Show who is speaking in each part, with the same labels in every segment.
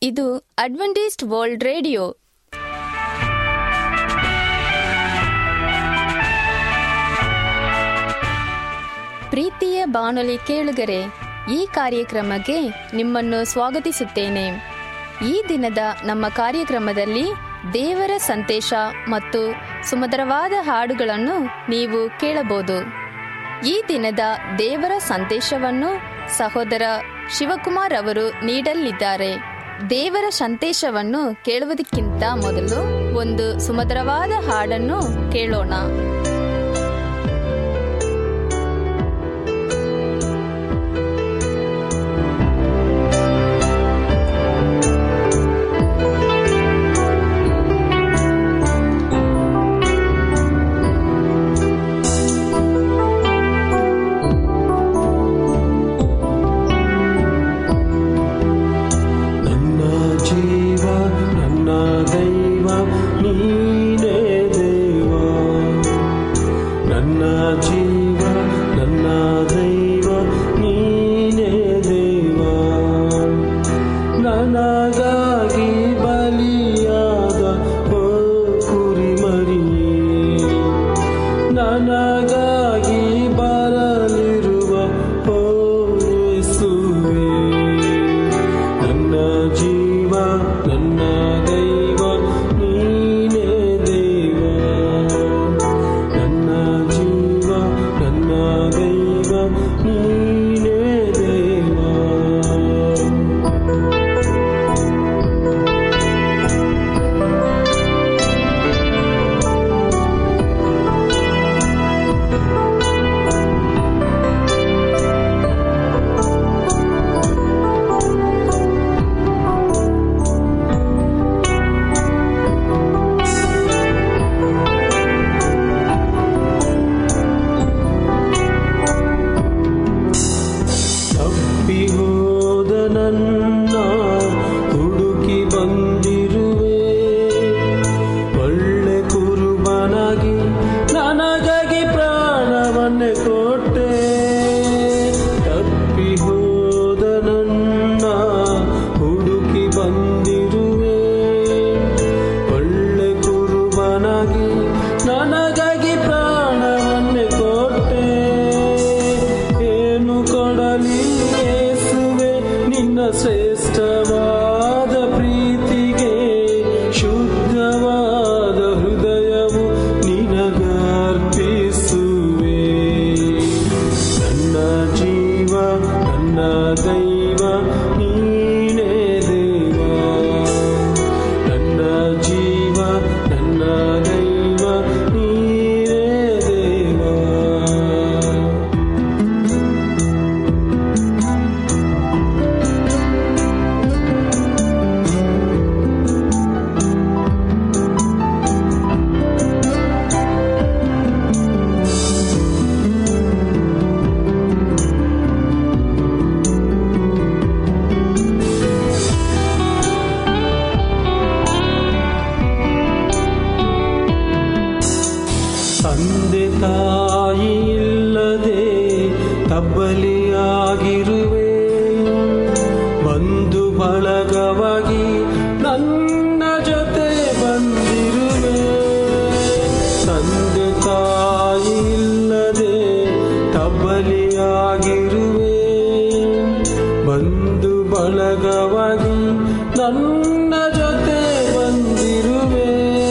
Speaker 1: ಇದು Adventist world radio ಪ್ರೀತಿಯ ಬಾನುಲಿ ಕೇಳುಗರೆ ಈ ಕಾರ್ಯಕ್ರಮಕ್ಕೆ ನಿಮ್ಮನ್ನು ಸ್ವಾಗತಿಸುತ್ತೇನೆ ಈ ದಿನದ ನಮ್ಮ ಕಾರ್ಯಕ್ರಮದಲ್ಲಿ ದೇವರ ಸಂದೇಶ ಮತ್ತು ಸುಮಧುರವಾದ ಹಾಡುಗಳನ್ನು ನೀವು ಕೇಳಬಹುದು ಈ ದಿನದ ದೇವರ ಸಂದೇಶವನ್ನು ಸಹೋದರ ಶಿವಕುಮಾರ್ ಅವರು ನೀಡಲಿದ್ದಾರೆ ದೇವರ ಸಂದೇಶವನ್ನು ಕೇಳುವುದಕ್ಕಿಂತ ಮೊದಲು ಒಂದು ಸುಮಧುರವಾದ ಹಾಡನ್ನು ಕೇಳೋಣ
Speaker 2: ನನ್ನ ಜೀವ ನನ್ನ ದೈವ ನೀನೇ ದೇವ ನನ್ನ ಜೀವ ನನ್ನ ದೈವ ನೀನೇ ದೇವ ನನಗಾಗಿ ಬಲಿಯಾದ ಓ ಕುರಿಮರಿಯೇ ನನಗಾಗಿ ಬರಲಿರುವ ಓ ಯೇಸುವೇ ನನ್ನ ಜೀವ ನನ್ನ ದೈವ ನೀನೇ ದೇವ ನನ್ನ ಜೀವ ನನ್ನ ದೈವ ನೀನೇ ದೇವ ತಪ್ಪಿ ಹೋದ ನನ್ನ ಹುಡುಕಿ ಬಂದಿರುವೆ ಒಳ್ಳೆ ಕುರುಬನಾಗಿ ನನಗಾಗಿ ಪ್ರಾಣವನ್ನೇ ಕೊಟ್ಟೆ ತಪ್ಪಿ ಹೋದ ನನ್ನ ಹುಡುಕಿ ಬಂದಿರುವೆ ಒಳ್ಳೆ ಕುರುಬನಾಗಿ ನನಗಾಗಿ ಪ್ರಾಣವನ್ನೇ ಕೊಟ್ಟೆ ಏನು ಕೊಡಲಿ ಯೇಸುವೆ ನಿನ್ನ ಶ್ರೇಷ್ಠವಾದ ಪ್ರೀತಿಗೆ ಶುದ್ಧವಾದ ಹೃದಯವು ನಿನಗರ್ಪಿಸುವೆ ನನ್ನ ಜೀವ ನನ್ನ ದೈವ ನೀನೇ ದೇವ ನನ್ನ ಜೀವ ನನ್ನ ದೈವ ನೀನೇ ದೇವ ತಂದೆ ತಾಯಿ ಇಲ್ಲದೆ ತಬ್ಬಲಿಯಾಗಿರುವೆ ಬಂಧು ಬಳಗವಾಗಿ ನನ್ನ ಜೊತೆ ಬಂದಿರುವೆ ತಂದೆ ತಾಯಿ ಇಲ್ಲದೆ ತಬ್ಬಲಿಯಾಗಿರುವೆ ಬಂಧು ಬಳಗವಾಗಿ ನನ್ನ ಜೊತೆ ಬಂದಿರುವೆ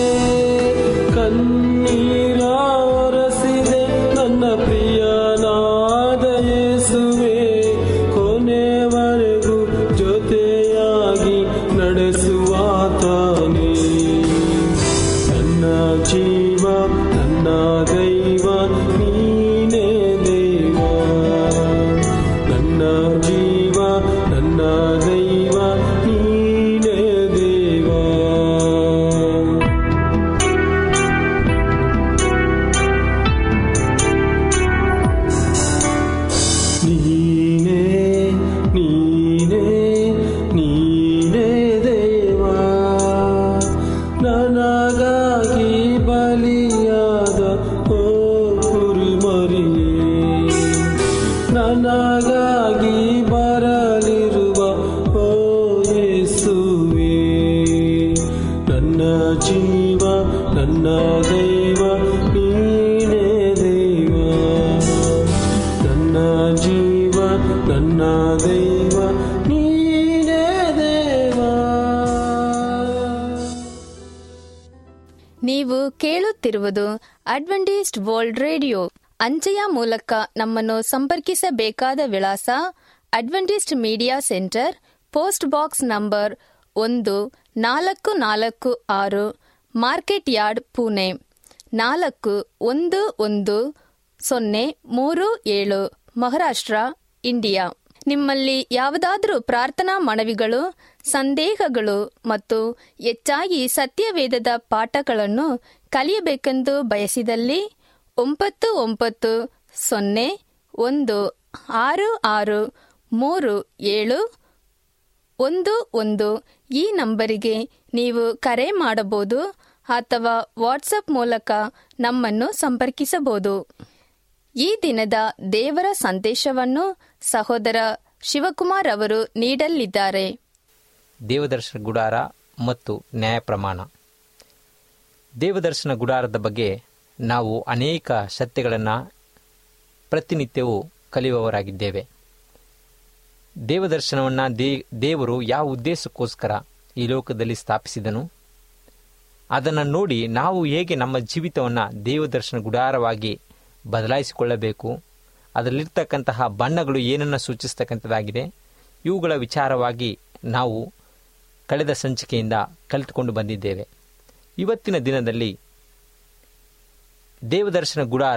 Speaker 2: ಕಣ್ಣೀರ ಒರೆಸಿದೆ ನನ್ನ ಪ್ರಿಯನಾದ ಯೇಸುವೆ ಕೊನೆವರೆಗೂ ಜೊತೆಯಾಗಿ ನಡೆಸುವಾತನೇ ನನ್ನ ಜೀವ ನನ್ನ ದೈವ ನೀನೇ ದೇವ ನನ್ನ ಜೀವ ನನ್ನ ದೈವ ನೀನೇ
Speaker 1: ಕೇಳುತ್ತಿರುವುದು ಅಡ್ವೆಂಟಿಸ್ಟ್ ವರ್ಲ್ಡ್ ರೇಡಿಯೋ ಅಂಚೆಯ ಮೂಲಕ ನಮ್ಮನ್ನು ಸಂಪರ್ಕಿಸಬೇಕಾದ ವಿಳಾಸ Adventist media centre post box number ಒಂದು ನಾಲ್ಕು ನಾಲ್ಕು ಆರು ಮಾರ್ಕೆಟ್ ಯಾರ್ಡ್ ಪುಣೆ ನಾಲ್ಕು ಒಂದು ಒಂದು ಸೊನ್ನೆ ಮೂರು ಏಳು ಮಹಾರಾಷ್ಟ್ರ ಇಂಡಿಯಾ ನಿಮ್ಮಲ್ಲಿ ಯಾವುದಾದರೂ ಪ್ರಾರ್ಥನಾ ಮನವಿಗಳು ಸಂದೇಹಗಳು ಮತ್ತು ಹೆಚ್ಚಾಗಿ ಸತ್ಯವೇದದ ಪಾಠಗಳನ್ನು ಕಲಿಯಬೇಕೆಂದು ಬಯಸಿದಲ್ಲಿ ಒಂಬತ್ತು ಒಂಬತ್ತು ಸೊನ್ನೆ ಒಂದು ಆರು ಆರು ಮೂರು ಏಳು ಒಂದು ಒಂದು ಈ ನಂಬರಿಗೆ ನೀವು ಕರೆ ಮಾಡಬಹುದು ಅಥವಾ ವಾಟ್ಸಪ್ ಮೂಲಕ ನಮ್ಮನ್ನು ಸಂಪರ್ಕಿಸಬಹುದು ಈ ದಿನದ ದೇವರ ಸಂದೇಶವನ್ನು ಸಹೋದರ ಶಿವಕುಮಾರ್ ಅವರು ನೀಡಲಿದ್ದಾರೆ
Speaker 3: ದೇವದರ್ಶನ ಗುಡಾರ ಮತ್ತು ನ್ಯಾಯ ಪ್ರಮಾಣ ದೇವದರ್ಶನ ಗುಡಾರದ ಬಗ್ಗೆ ನಾವು ಅನೇಕ ಸತ್ಯಗಳನ್ನು ಪ್ರತಿನಿತ್ಯವೂ ಕಲಿಯುವವರಾಗಿದ್ದೇವೆ ದೇವದರ್ಶನವನ್ನು ದೇ ದೇವರು ಯಾವ ಉದ್ದೇಶಕ್ಕೋಸ್ಕರ ಈ ಲೋಕದಲ್ಲಿ ಸ್ಥಾಪಿಸಿದನು ಅದನ್ನು ನೋಡಿ ನಾವು ಹೇಗೆ ನಮ್ಮ ಜೀವಿತವನ್ನು ದೇವದರ್ಶನ ಗುಡಾರವಾಗಿ ಬದಲಾಯಿಸಿಕೊಳ್ಳಬೇಕು ಅದರಲ್ಲಿರ್ತಕ್ಕಂತಹ ಬಣ್ಣಗಳು ಏನನ್ನು ಸೂಚಿಸ್ತಕ್ಕಂಥದ್ದಾಗಿದೆ ಇವುಗಳ ವಿಚಾರವಾಗಿ ನಾವು ಕಳೆದ ಸಂಚಿಕೆಯಿಂದ ಕಲಿತುಕೊಂಡು ಬಂದಿದ್ದೇವೆ ಇವತ್ತಿನ ದಿನದಲ್ಲಿ ದೇವದರ್ಶನ ಗುಡಾರ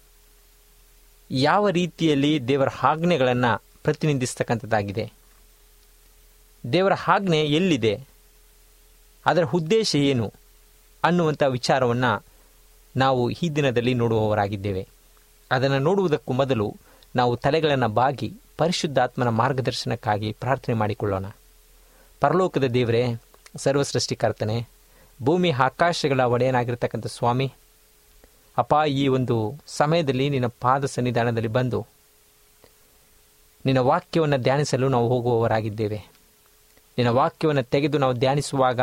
Speaker 3: ಯಾವ ರೀತಿಯಲ್ಲಿ ದೇವರ ಆಜ್ಞೆಗಳನ್ನು ಪ್ರತಿನಿಧಿಸ್ತಕ್ಕಂಥದ್ದಾಗಿದೆ ದೇವರ ಆಜ್ಞೆ ಎಲ್ಲಿದೆ ಅದರ ಉದ್ದೇಶ ಏನು ಅನ್ನುವಂಥ ವಿಚಾರವನ್ನು ನಾವು ಈ ದಿನದಲ್ಲಿ ನೋಡುವವರಾಗಿದ್ದೇವೆ ಅದನ್ನು ನೋಡುವುದಕ್ಕೂ ಮೊದಲು ನಾವು ತಲೆಗಳನ್ನು ಬಾಗಿ ಪರಿಶುದ್ಧಾತ್ಮನ ಮಾರ್ಗದರ್ಶನಕ್ಕಾಗಿ ಪ್ರಾರ್ಥನೆ ಮಾಡಿಕೊಳ್ಳೋಣ ಪರಲೋಕದ ದೇವರೇ ಸರ್ವಸೃಷ್ಟಿಕರ್ತನೆ ಭೂಮಿ ಆಕಾಶಗಳ ಒಡೆಯನಾಗಿರ್ತಕ್ಕಂಥ ಸ್ವಾಮಿ ಅಪ್ಪ ಈ ಒಂದು ಸಮಯದಲ್ಲಿ ನಿನ್ನ ಪಾದ ಸನ್ನಿಧಾನದಲ್ಲಿ ಬಂದು ನಿನ್ನ ವಾಕ್ಯವನ್ನು ಧ್ಯಾನಿಸಲು ನಾವು ಹೋಗುವವರಾಗಿದ್ದೇವೆ ನಿನ್ನ ವಾಕ್ಯವನ್ನು ತೆಗೆದು ನಾವು ಧ್ಯಾನಿಸುವಾಗ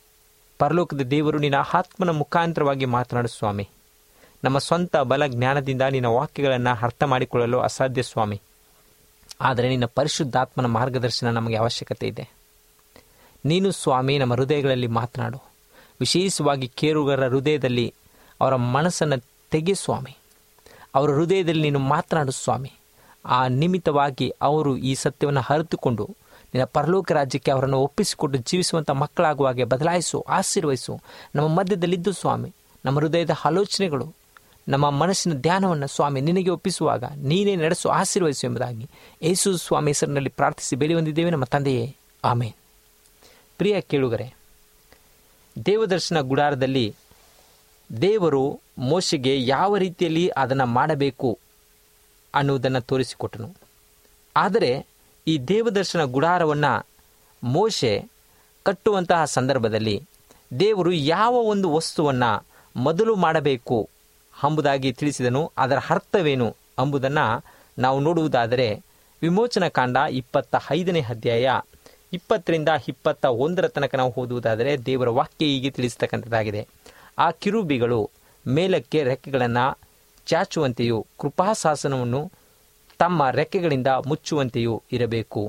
Speaker 3: ಪರಲೋಕದ ದೇವರು ನಿನ್ನ ಆತ್ಮನ ಮುಖಾಂತರವಾಗಿ ಮಾತನಾಡು ಸ್ವಾಮಿ ನಮ್ಮ ಸ್ವಂತ ಬಲ ಜ್ಞಾನದಿಂದ ನಿನ್ನ ವಾಕ್ಯಗಳನ್ನು ಅರ್ಥ ಮಾಡಿಕೊಳ್ಳಲು ಅಸಾಧ್ಯ ಸ್ವಾಮಿ ಆದರೆ ನಿನ್ನ ಪರಿಶುದ್ಧಾತ್ಮನ ಮಾರ್ಗದರ್ಶನ ನಮಗೆ ಅವಶ್ಯಕತೆ ಇದೆ ನೀನು ಸ್ವಾಮಿ ನಮ್ಮ ಹೃದಯಗಳಲ್ಲಿ ಮಾತನಾಡು ವಿಶೇಷವಾಗಿ ಕೇರುಗರ ಹೃದಯದಲ್ಲಿ ಅವರ ಮನಸ್ಸನ್ನು ತೆಗೆ ಸ್ವಾಮಿ ಅವರ ಹೃದಯದಲ್ಲಿ ನೀನು ಮಾತನಾಡು ಸ್ವಾಮಿ ಆ ನಿಮಿತ್ತವಾಗಿ ಅವರು ಈ ಸತ್ಯವನ್ನು ಅರಿತುಕೊಂಡು ನಿನ್ನ ಪರಲೋಕ ರಾಜ್ಯಕ್ಕೆ ಅವರನ್ನು ಒಪ್ಪಿಸಿಕೊಟ್ಟು ಜೀವಿಸುವಂಥ ಮಕ್ಕಳಾಗುವ ಹಾಗೆ ಬದಲಾಯಿಸು ಆಶೀರ್ವಹಿಸು ನಮ್ಮ ಮಧ್ಯದಲ್ಲಿದ್ದು ಸ್ವಾಮಿ ನಮ್ಮ ಹೃದಯದ ಆಲೋಚನೆಗಳು ನಮ್ಮ ಮನಸ್ಸಿನ ಧ್ಯಾನವನ್ನು ಸ್ವಾಮಿ ನಿನಗೆ ಒಪ್ಪಿಸುವಾಗ ನೀನೇ ನಡೆಸು ಆಶೀರ್ವಹಿಸು ಎಂಬುದಾಗಿ ಯೇಸು ಸ್ವಾಮಿ ಹೆಸರಿನಲ್ಲಿ ಪ್ರಾರ್ಥಿಸಿ ಬೇಡಿ ಬಂದಿದ್ದೇವೆ ನಮ್ಮ ತಂದೆಯೇ ಆಮೇನ್ ಪ್ರಿಯ ಕೇಳುಗರೆ ದೇವದರ್ಶನ ಗುಡಾರದಲ್ಲಿ ದೇವರು ಮೋಶೆಗೆ ಯಾವ ರೀತಿಯಲ್ಲಿ ಅದನ್ನು ಮಾಡಬೇಕು ಅನ್ನುವುದನ್ನು ತೋರಿಸಿಕೊಟ್ಟನು ಆದರೆ ಈ ದೇವದರ್ಶನ ಗುಡಾರವನ್ನು ಮೋಶೆ ಕಟ್ಟುವಂತಹ ಸಂದರ್ಭದಲ್ಲಿ ದೇವರು ಯಾವ ಒಂದು ವಸ್ತುವನ್ನು ಮೊದಲು ಮಾಡಬೇಕು ಎಂಬುದಾಗಿ ತಿಳಿಸಿದನು ಅದರ ಅರ್ಥವೇನು ಎಂಬುದನ್ನು ನಾವು ನೋಡುವುದಾದರೆ ವಿಮೋಚನ ಕಾಂಡ ಇಪ್ಪತ್ತ ಐದನೇ ಅಧ್ಯಾಯ ಇಪ್ಪತ್ತರಿಂದ ಇಪ್ಪತ್ತ ಒಂದರ ತನಕ ನಾವು ಓದುವುದಾದರೆ ದೇವರ ವಾಕ್ಯ ಹೀಗೆ ತಿಳಿಸ್ತಕ್ಕಂಥದ್ದಾಗಿದೆ ಆ ಕಿರುಬಿಗಳು ಮೇಲಕ್ಕೆ ರೆಕ್ಕೆಗಳನ್ನು ಚಾಚುವಂತೆಯೂ ಕೃಪಾಶಾಸನವನ್ನು ತಮ್ಮ ರೆಕ್ಕೆಗಳಿಂದ ಮುಚ್ಚುವಂತೆಯೂ ಇರಬೇಕು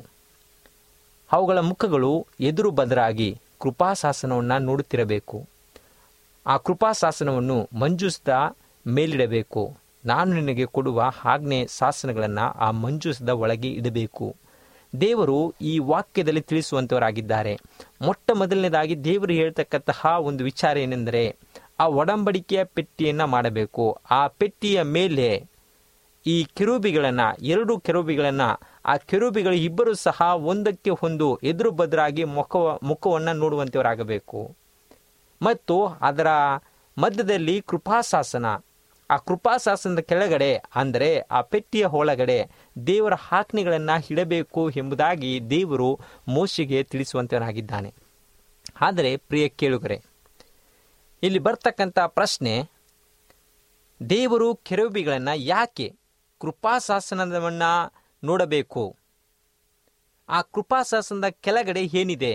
Speaker 3: ಅವುಗಳ ಮುಖಗಳು ಎದುರು ಬದರಾಗಿ ಕೃಪಾಶಾಸನವನ್ನು ನೋಡುತ್ತಿರಬೇಕು ಆ ಕೃಪಾಶಾಸನವನ್ನು ಮಂಜೂಸದ ಮೇಲಿಡಬೇಕು ನಾನು ನಿನಗೆ ಕೊಡುವ ಆಜ್ಞೆ ಶಾಸನಗಳನ್ನು ಆ ಮಂಜೂಸದ ಒಳಗೆ ಇಡಬೇಕು ದೇವರು ಈ ವಾಕ್ಯದಲ್ಲಿ ತಿಳಿಸುವಂಥವರಾಗಿದ್ದಾರೆ ಮೊಟ್ಟ ಮೊದಲನೇದಾಗಿ ದೇವರು ಹೇಳ್ತಕ್ಕಂತಹ ಒಂದು ವಿಚಾರ ಏನೆಂದರೆ ಆ ಒಡಂಬಡಿಕೆಯ ಪೆಟ್ಟಿಯನ್ನು ಮಾಡಬೇಕು ಆ ಪೆಟ್ಟಿಯ ಮೇಲೆ ಈ ಕೆರೂಬಿಗಳನ್ನು ಎರಡು ಕೆರೂಬಿಗಳನ್ನು ಆ ಕೆರೂಬಿಗಳು ಇಬ್ಬರು ಸಹ ಒಂದಕ್ಕೆ ಒಂದು ಎದುರು ಬದರಾಗಿ ಮುಖ ಮುಖವನ್ನು ನೋಡುವಂಥವರಾಗಬೇಕು ಮತ್ತು ಅದರ ಮಧ್ಯದಲ್ಲಿ ಕೃಪಾಶಾಸನ ಆ ಕೃಪಾಶಾಸನದ ಕೆಳಗಡೆ ಅಂದರೆ ಆ ಪೆಟ್ಟಿಯ ಒಳಗಡೆ ದೇವರ ಆಜ್ಞೆಗಳನ್ನು ಇಡಬೇಕು ಎಂಬುದಾಗಿ ದೇವರು ಮೋಶಿಗೆ ತಿಳಿಸುವಂತನಾಗಿದ್ದಾನೆ ಆದರೆ ಪ್ರಿಯ ಕೇಳುಗರೆ ಇಲ್ಲಿ ಬರ್ತಕ್ಕಂಥ ಪ್ರಶ್ನೆ ದೇವರು ಕೆರೂಬಿಗಳನ್ನು ಯಾಕೆ ಕೃಪಾಶಾಸನವನ್ನು ನೋಡಬೇಕು ಆ ಕೃಪಾಶಾಸನದ ಕೆಳಗಡೆ ಏನಿದೆ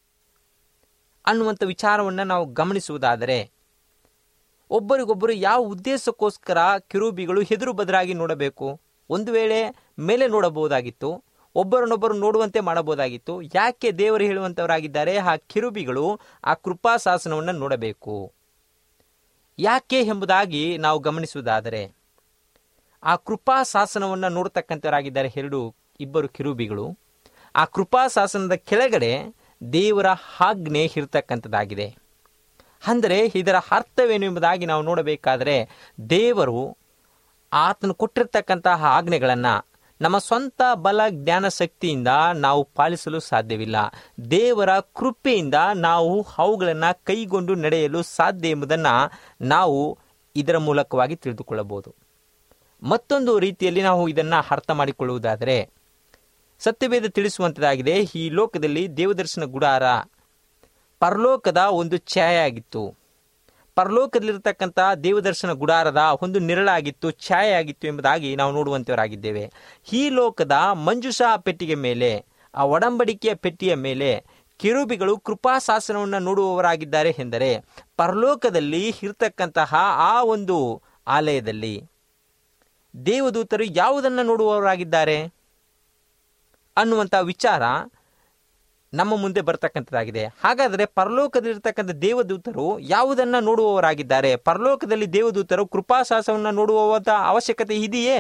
Speaker 3: ಅನ್ನುವಂಥ ವಿಚಾರವನ್ನು ನಾವು ಗಮನಿಸುವುದಾದರೆ ಒಬ್ಬರಿಗೊಬ್ಬರು ಯಾವ ಉದ್ದೇಶಕ್ಕೋಸ್ಕರ ಕಿರುಬಿಗಳು ಹೆದರು ಬದರಾಗಿ ನೋಡಬೇಕು ಒಂದು ವೇಳೆ ಮೇಲೆ ನೋಡಬಹುದಾಗಿತ್ತು ಒಬ್ಬರನ್ನೊಬ್ಬರು ನೋಡುವಂತೆ ಮಾಡಬಹುದಾಗಿತ್ತು ಯಾಕೆ ದೇವರು ಹೇಳುವಂಥವರಾಗಿದ್ದಾರೆ ಆ ಕಿರುಬಿಗಳು ಆ ಕೃಪಾಶಾಸನವನ್ನು ನೋಡಬೇಕು ಯಾಕೆ ಎಂಬುದಾಗಿ ನಾವು ಗಮನಿಸುವುದಾದರೆ ಆ ಕೃಪಾ ಶಾಸನವನ್ನು ನೋಡ್ತಕ್ಕಂಥವರಾಗಿದ್ದಾರೆ ಎರಡು ಇಬ್ಬರು ಕಿರುಬಿಗಳು ಆ ಕೃಪಾ ಶಾಸನದ ಕೆಳಗಡೆ ದೇವರ ಆಜ್ಞೆ ಇರತಕ್ಕಂಥದ್ದಾಗಿದೆ ಅಂದರೆ ಇದರ ಅರ್ಥವೇನು ಎಂಬುದಾಗಿ ನಾವು ನೋಡಬೇಕಾದರೆ ದೇವರು ಆತನು ಕೊಟ್ಟಿರ್ತಕ್ಕಂತಹ ಆಜ್ಞೆಗಳನ್ನು ನಮ್ಮ ಸ್ವಂತ ಬಲ ಜ್ಞಾನ ಶಕ್ತಿಯಿಂದ ನಾವು ಪಾಲಿಸಲು ಸಾಧ್ಯವಿಲ್ಲ ದೇವರ ಕೃಪೆಯಿಂದ ನಾವು ಅವುಗಳನ್ನು ಕೈಗೊಂಡು ನಡೆಯಲು ಸಾಧ್ಯ ಎಂಬುದನ್ನು ನಾವು ಇದರ ಮೂಲಕವಾಗಿ ತಿಳಿದುಕೊಳ್ಳಬಹುದು ಮತ್ತೊಂದು ರೀತಿಯಲ್ಲಿ ನಾವು ಇದನ್ನು ಅರ್ಥ ಮಾಡಿಕೊಳ್ಳುವುದಾದರೆ ಸತ್ಯವೇದ ತಿಳಿಸುವಂಥದ್ದಾಗಿದೆ ಈ ಲೋಕದಲ್ಲಿ ದೇವದರ್ಶನ ಗುಡಾರ ಪರಲೋಕದ ಒಂದು ಛಾಯೆ ಆಗಿತ್ತು ಪರಲೋಕದಲ್ಲಿರತಕ್ಕಂಥ ದೇವದರ್ಶನ ಗುಡಾರದ ಒಂದು ನಿರಳಾಗಿತ್ತು ಛಾಯೆ ಆಗಿತ್ತು ಎಂಬುದಾಗಿ ನಾವು ನೋಡುವಂತವರಾಗಿದ್ದೇವೆ ಈ ಲೋಕದ ಮಂಜುಷಾ ಪೆಟ್ಟಿಗೆ ಮೇಲೆ ಆ ಒಡಂಬಡಿಕೆಯ ಪೆಟ್ಟಿಯ ಮೇಲೆ ಕಿರುಬಿಗಳು ಕೃಪಾಶಾಸನವನ್ನು ನೋಡುವವರಾಗಿದ್ದಾರೆ ಎಂದರೆ ಪರಲೋಕದಲ್ಲಿ ಇರತಕ್ಕಂತಹ ಆ ಒಂದು ಆಲಯದಲ್ಲಿ ದೇವದೂತರು ಯಾವುದನ್ನು ನೋಡುವವರಾಗಿದ್ದಾರೆ ಅನ್ನುವಂಥ ವಿಚಾರ ನಮ್ಮ ಮುಂದೆ ಬರ್ತಕ್ಕಂಥದ್ದಾಗಿದೆ ಹಾಗಾದರೆ ಪರಲೋಕದಲ್ಲಿರ್ತಕ್ಕಂಥ ದೇವದೂತರು ಯಾವುದನ್ನ ನೋಡುವವರಾಗಿದ್ದಾರೆ ಪರಲೋಕದಲ್ಲಿ ದೇವದೂತರು ಕೃಪಾಶಾಸವನ್ನು ನೋಡುವಂಥ ಅವಶ್ಯಕತೆ ಇದೆಯೇ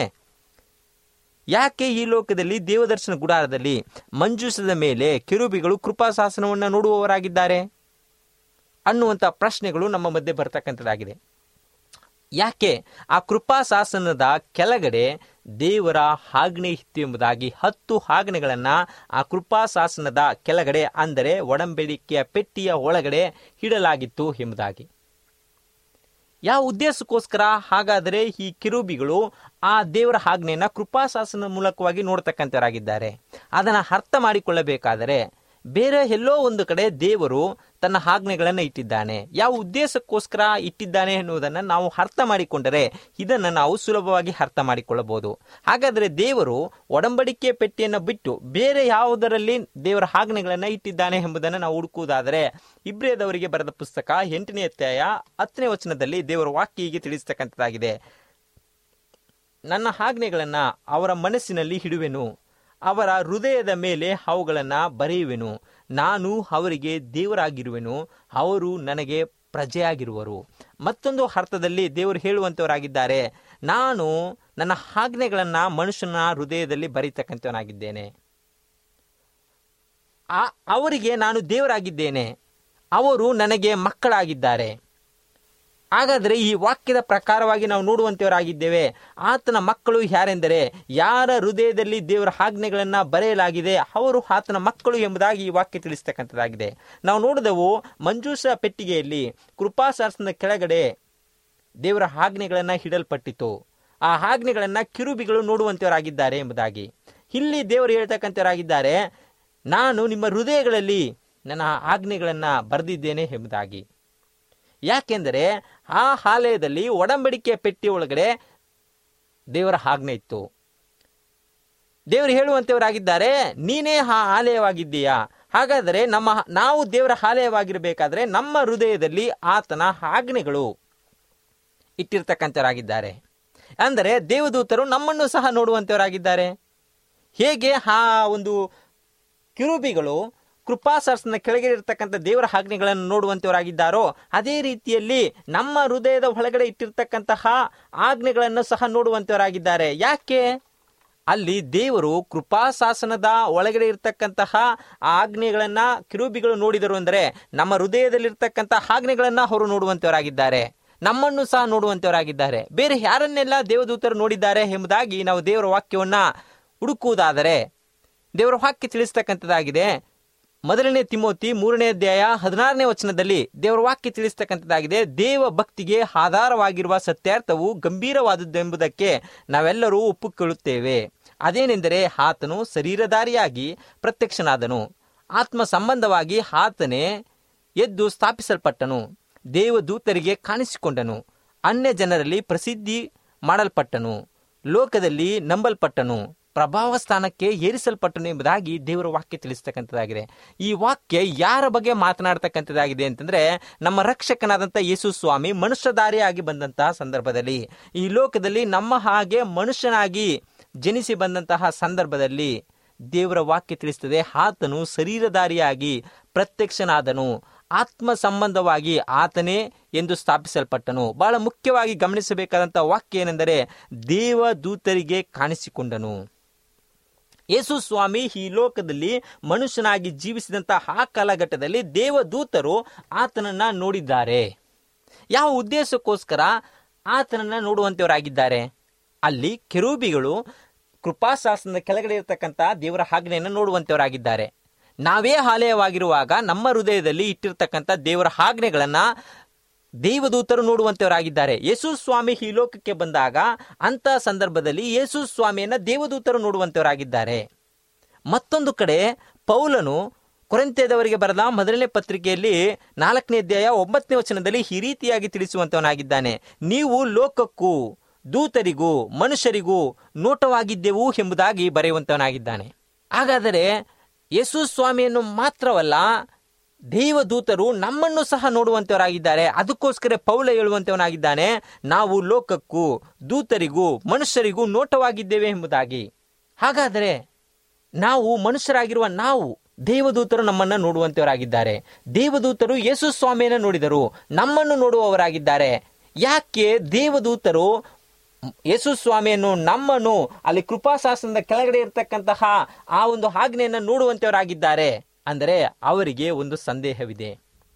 Speaker 3: ಯಾಕೆ ಈ ಲೋಕದಲ್ಲಿ ದೇವದರ್ಶನ ಗುಡಾರದಲ್ಲಿ ಮಂಜೂಸದ ಮೇಲೆ ಕಿರುಬಿಗಳು ಕೃಪಾಶಾಸನವನ್ನು ನೋಡುವವರಾಗಿದ್ದಾರೆ ಅನ್ನುವಂಥ ಪ್ರಶ್ನೆಗಳು ನಮ್ಮ ಮಧ್ಯೆ ಬರ್ತಕ್ಕಂಥದ್ದಾಗಿದೆ ಯಾಕೆ ಆ ಕೃಪಾಶಾಸನದ ಕೆಳಗಡೆ ದೇವರ ಆಜ್ಞೆ ಇತ್ತು ಎಂಬುದಾಗಿ ಹತ್ತು ಆಜ್ಞೆಗಳನ್ನು ಆ ಕೃಪಾಶಾಸನದ ಕೆಳಗಡೆ ಅಂದರೆ ಒಡಂಬಡಿಕೆಯ ಪೆಟ್ಟಿಯ ಒಳಗಡೆ ಇಡಲಾಗಿತ್ತು ಎಂಬುದಾಗಿ ಯಾವ ಉದ್ದೇಶಕ್ಕೋಸ್ಕರ ಹಾಗಾದರೆ ಈ ಕಿರುಬಿಗಳು ಆ ದೇವರ ಆಜ್ಞೆಯನ್ನು ಕೃಪಾಶಾಸನ ಮೂಲಕವಾಗಿ ನೋಡ್ತಕ್ಕಂಥವರಾಗಿದ್ದಾರೆ ಅದನ್ನು ಅರ್ಥ ಮಾಡಿಕೊಳ್ಳಬೇಕಾದರೆ ಬೇರೆ ಎಲ್ಲೋ ಒಂದು ಕಡೆ ದೇವರು ತನ್ನ ಆಜ್ಞೆಗಳನ್ನು ಇಟ್ಟಿದ್ದಾನೆ ಯಾವ ಉದ್ದೇಶಕ್ಕೋಸ್ಕರ ಇಟ್ಟಿದ್ದಾನೆ ಎನ್ನುವುದನ್ನು ನಾವು ಅರ್ಥ ಮಾಡಿಕೊಂಡರೆ ಇದನ್ನು ನಾವು ಸುಲಭವಾಗಿ ಅರ್ಥ ಮಾಡಿಕೊಳ್ಳಬಹುದು ಹಾಗಾದರೆ ದೇವರು ಒಡಂಬಡಿಕೆ ಪೆಟ್ಟಿಯನ್ನು ಬಿಟ್ಟು ಬೇರೆ ಯಾವುದರಲ್ಲಿ ದೇವರ ಆಜ್ಞೆಗಳನ್ನು ಇಟ್ಟಿದ್ದಾನೆ ಎಂಬುದನ್ನು ನಾವು ಹುಡುಕುವುದಾದರೆ ಇಬ್ರಿಯದವರಿಗೆ ಬರೆದ ಪುಸ್ತಕ ಎಂಟನೇ ಅಧ್ಯಾಯ ಹತ್ತನೇ ವಚನದಲ್ಲಿ ದೇವರ ವಾಕ್ಯ ಹೀಗೆ ತಿಳಿಸ್ತಕ್ಕಂಥದ್ದಾಗಿದೆ ನನ್ನ ಆಜ್ಞೆಗಳನ್ನು ಅವರ ಮನಸ್ಸಿನಲ್ಲಿ ಹಿಡುವೆನು ಅವರ ಹೃದಯದ ಮೇಲೆ ಅವುಗಳನ್ನು ಬರೆಯುವೆನು ನಾನು ಅವರಿಗೆ ದೇವರಾಗಿರುವೆನು ಅವರು ನನಗೆ ಪ್ರಜೆಯಾಗಿರುವರು ಮತ್ತೊಂದು ಅರ್ಥದಲ್ಲಿ ದೇವರು ಹೇಳುವಂಥವರಾಗಿದ್ದಾರೆ ನಾನು ನನ್ನ ಆಜ್ಞೆಗಳನ್ನು ಮನುಷ್ಯನ ಹೃದಯದಲ್ಲಿ ಬರೀತಕ್ಕಂಥವನಾಗಿದ್ದೇನೆ ಆ ಅವರಿಗೆ ನಾನು ದೇವರಾಗಿದ್ದೇನೆ ಅವರು ನನಗೆ ಮಕ್ಕಳಾಗಿದ್ದಾರೆ ಹಾಗಾದರೆ ಈ ವಾಕ್ಯದ ಪ್ರಕಾರವಾಗಿ ನಾವು ನೋಡುವಂತವರಾಗಿದ್ದೇವೆ ಆತನ ಮಕ್ಕಳು ಯಾರೆಂದರೆ ಯಾರ ಹೃದಯದಲ್ಲಿ ದೇವರ ಆಜ್ಞೆಗಳನ್ನು ಬರೆಯಲಾಗಿದೆ ಅವರು ಆತನ ಮಕ್ಕಳು ಎಂಬುದಾಗಿ ಈ ವಾಕ್ಯ ತಿಳಿಸ್ತಕ್ಕಂಥದ್ದಾಗಿದೆ ನಾವು ನೋಡಿದೆವು ಮಂಜೂಷ ಪೆಟ್ಟಿಗೆಯಲ್ಲಿ ಕೃಪಾಶಾಸನದ ಕೆಳಗಡೆ ದೇವರ ಆಜ್ಞೆಗಳನ್ನು ಇಡಲ್ಪಟ್ಟಿತು ಆ ಆಜ್ಞೆಗಳನ್ನು ಕಿರುಬಿಗಳು ನೋಡುವಂತವರಾಗಿದ್ದಾರೆ ಎಂಬುದಾಗಿ ಇಲ್ಲಿ ದೇವರು ಹೇಳ್ತಕ್ಕಂಥವರಾಗಿದ್ದಾರೆ ನಾನು ನಿಮ್ಮ ಹೃದಯಗಳಲ್ಲಿ ನನ್ನ ಆಜ್ಞೆಗಳನ್ನು ಬರೆದಿದ್ದೇನೆ ಎಂಬುದಾಗಿ ಯಾಕೆಂದರೆ ಆ ಆಲಯದಲ್ಲಿ ಒಡಂಬಡಿಕೆಯ ಪೆಟ್ಟಿ ಒಳಗಡೆ ದೇವರ ಆಜ್ಞೆ ಇತ್ತು ದೇವರು ಹೇಳುವಂತವರಾಗಿದ್ದಾರೆ ನೀನೇ ಆ ಆಲಯವಾಗಿದ್ದೀಯಾ ಹಾಗಾದರೆ ನಮ್ಮ ನಾವು ದೇವರ ಆಲಯವಾಗಿರಬೇಕಾದ್ರೆ ನಮ್ಮ ಹೃದಯದಲ್ಲಿ ಆತನ ಆಜ್ಞೆಗಳು ಇಟ್ಟಿರ್ತಕ್ಕಂಥವರಾಗಿದ್ದಾರೆ ಅಂದರೆ ದೇವದೂತರು ನಮ್ಮನ್ನು ಸಹ ನೋಡುವಂತವರಾಗಿದ್ದಾರೆ ಹೇಗೆ ಆ ಒಂದು ಕಿರುಬಿಗಳು ಕೃಪಾಸರ್ಸನ ಕೆಳಗೆ ಇರತಕ್ಕಂಥ ದೇವರ ಆಜ್ಞೆಗಳನ್ನು ನೋಡುವಂತವರಾಗಿದ್ದಾರೋ ಅದೇ ರೀತಿಯಲ್ಲಿ ನಮ್ಮ ಹೃದಯದ ಒಳಗಡೆ ಇಟ್ಟಿರ್ತಕ್ಕಂತಹ ಆಜ್ಞೆಗಳನ್ನು ಸಹ ನೋಡುವಂತವರಾಗಿದ್ದಾರೆ ಯಾಕೆ ಅಲ್ಲಿ ದೇವರು ಕೃಪಾಶಾಸನದ ಒಳಗಡೆ ಇರತಕ್ಕಂತಹ ಆಜ್ಞೆಗಳನ್ನ ಕಿರುಬಿಗಳು ನೋಡಿದರು ಅಂದರೆ ನಮ್ಮ ಹೃದಯದಲ್ಲಿರ್ತಕ್ಕಂಥ ಆಜ್ಞೆಗಳನ್ನ ಅವರು ನೋಡುವಂತವರಾಗಿದ್ದಾರೆ ನಮ್ಮನ್ನು ಸಹ ನೋಡುವಂತವರಾಗಿದ್ದಾರೆ ಬೇರೆ ಯಾರನ್ನೆಲ್ಲ ದೇವದೂತರು ನೋಡಿದ್ದಾರೆ ಎಂಬುದಾಗಿ ನಾವು ದೇವರ ವಾಕ್ಯವನ್ನ ಹುಡುಕುವುದಾದರೆ ದೇವರ ವಾಕ್ಯ ತಿಳಿಸ್ತಕ್ಕಂಥದ್ದಾಗಿದೆ ಮೊದಲನೇ ತಿಮೋತಿ ಮೂರನೇ ಅಧ್ಯಾಯ ಹದಿನಾರನೇ ವಚನದಲ್ಲಿ ದೇವರ ವಾಕ್ಯ ತಿಳಿಸ್ತಕ್ಕಂಥದ್ದಾಗಿದೆ ದೇವ ಭಕ್ತಿಗೆ ಆಧಾರವಾಗಿರುವ ಸತ್ಯಾರ್ಥವು ಗಂಭೀರವಾದದ್ದು ಎಂಬುದಕ್ಕೆ ನಾವೆಲ್ಲರೂ ಒಪ್ಪಿಕೊಳ್ಳುತ್ತೇವೆ ಅದೇನೆಂದರೆ ಆತನು ಶರೀರಧಾರಿಯಾಗಿ ಪ್ರತ್ಯಕ್ಷನಾದನು ಆತ್ಮ ಸಂಬಂಧವಾಗಿ ಆತನೇ ಎದ್ದು ಸ್ಥಾಪಿಸಲ್ಪಟ್ಟನು ದೇವದೂತರಿಗೆ ಕಾಣಿಸಿಕೊಂಡನು ಅನ್ಯ ಜನರಲ್ಲಿ ಪ್ರಸಿದ್ಧಿ ಮಾಡಲ್ಪಟ್ಟನು ಲೋಕದಲ್ಲಿ ನಂಬಲ್ಪಟ್ಟನು ಪ್ರಭಾವ ಸ್ಥಾನಕ್ಕೆ ಏರಿಸಲ್ಪಟ್ಟನು ಎಂಬುದಾಗಿ ದೇವರ ವಾಕ್ಯ ತಿಳಿಸ್ತಕ್ಕಂಥದ್ದಾಗಿದೆ ಈ ವಾಕ್ಯ ಯಾರ ಬಗ್ಗೆ ಮಾತನಾಡ್ತಕ್ಕಂಥದ್ದಾಗಿದೆ ಅಂತಂದ್ರೆ ನಮ್ಮ ರಕ್ಷಕನಾದಂಥ ಯೇಸು ಸ್ವಾಮಿ ಮನುಷ್ಯಧಾರಿಯಾಗಿ ಬಂದಂತಹ ಸಂದರ್ಭದಲ್ಲಿ ಈ ಲೋಕದಲ್ಲಿ ನಮ್ಮ ಹಾಗೆ ಮನುಷ್ಯನಾಗಿ ಜನಿಸಿ ಬಂದಂತಹ ಸಂದರ್ಭದಲ್ಲಿ ದೇವರ ವಾಕ್ಯ ತಿಳಿಸ್ತದೆ ಆತನು ಶರೀರಧಾರಿಯಾಗಿ ಪ್ರತ್ಯಕ್ಷನಾದನು ಆತ್ಮ ಸಂಬಂಧವಾಗಿ ಆತನೇ ಎಂದು ಸ್ಥಾಪಿಸಲ್ಪಟ್ಟನು ಬಹಳ ಮುಖ್ಯವಾಗಿ ಗಮನಿಸಬೇಕಾದಂಥ ವಾಕ್ಯ ಏನೆಂದರೆ ದೇವದೂತರಿಗೆ ಕಾಣಿಸಿಕೊಂಡನು ಯೇಸು ಸ್ವಾಮಿ ಈ ಲೋಕದಲ್ಲಿ ಮನುಷ್ಯನಾಗಿ ಜೀವಿಸಿದಂತಹ ಆ ಕಾಲಘಟ್ಟದಲ್ಲಿ ದೇವದೂತರು ಆತನನ್ನ ನೋಡಿದ್ದಾರೆ ಯಾವ ಉದ್ದೇಶಕ್ಕೋಸ್ಕರ ಆತನನ್ನ ನೋಡುವಂತವರಾಗಿದ್ದಾರೆ ಅಲ್ಲಿ ಕೆರೂಬಿಗಳು ಕೃಪಾಶಾಸನದ ಕೆಳಗಡೆ ಇರತಕ್ಕಂಥ ದೇವರ ಆಜ್ಞೆಯನ್ನು ನೋಡುವಂತವರಾಗಿದ್ದಾರೆ ನಾವೇ ಆಲಯವಾಗಿರುವಾಗ ನಮ್ಮ ಹೃದಯದಲ್ಲಿ ಇಟ್ಟಿರ್ತಕ್ಕಂಥ ದೇವರ ಆಜ್ಞೆಗಳನ್ನ ದೇವದೂತರು ನೋಡುವಂತವರಾಗಿದ್ದಾರೆ ಯೇಸು ಸ್ವಾಮಿ ಈ ಲೋಕಕ್ಕೆ ಬಂದಾಗ ಅಂತ ಸಂದರ್ಭದಲ್ಲಿ ಯೇಸು ಸ್ವಾಮಿಯನ್ನ ದೇವದೂತರು ನೋಡುವಂತವರಾಗಿದ್ದಾರೆ ಮತ್ತೊಂದು ಕಡೆ ಪೌಲನು ಕೊರಂತ್ಯದವರಿಗೆ ಬರೆದ ಮೊದಲನೇ ಪತ್ರಿಕೆಯಲ್ಲಿ ನಾಲ್ಕನೇ ಅಧ್ಯಾಯ ಒಂಬತ್ತನೇ ವಚನದಲ್ಲಿ ಈ ರೀತಿಯಾಗಿ ತಿಳಿಸುವಂತವನಾಗಿದ್ದಾನೆ ನೀವು ಲೋಕಕ್ಕೂ ದೂತರಿಗೂ ಮನುಷ್ಯರಿಗೂ ನೋಟವಾಗಿದ್ದೆವು ಎಂಬುದಾಗಿ ಬರೆಯುವಂತವನಾಗಿದ್ದಾನೆ ಹಾಗಾದರೆ ಯೇಸು ಸ್ವಾಮಿಯನ್ನು ಮಾತ್ರವಲ್ಲ ದೇವದೂತರು ನಮ್ಮನ್ನು ಸಹ ನೋಡುವಂತವರಾಗಿದ್ದಾರೆ ಅದಕ್ಕೋಸ್ಕರ ಪೌಲ ಹೇಳುವಂತವನಾಗಿದ್ದಾನೆ ನಾವು ಲೋಕಕ್ಕೂ ದೂತರಿಗೂ ಮನುಷ್ಯರಿಗೂ ನೋಟವಾಗಿದ್ದೇವೆ ಎಂಬುದಾಗಿ ಹಾಗಾದರೆ ನಾವು ಮನುಷ್ಯರಾಗಿರುವ ನಾವು ದೇವದೂತರು ನಮ್ಮನ್ನ ನೋಡುವಂತವರಾಗಿದ್ದಾರೆ ದೇವದೂತರು ಯೇಸು ಸ್ವಾಮಿಯನ್ನು ನೋಡಿದರು ನಮ್ಮನ್ನು ನೋಡುವವರಾಗಿದ್ದಾರೆ ಯಾಕೆ ದೇವದೂತರು ಯೇಸು ಸ್ವಾಮಿಯನ್ನು ನಮ್ಮನ್ನು ಅಲ್ಲಿ ಕೃಪಾಶಾಸನದ ಕೆಳಗಡೆ ಇರತಕ್ಕಂತಹ ಆ ಒಂದು ಆಜ್ಞೆಯನ್ನು ನೋಡುವಂತವರಾಗಿದ್ದಾರೆ ಅಂದರೆ ಅವರಿಗೆ ಒಂದು ಸಂದೇಹವಿದೆ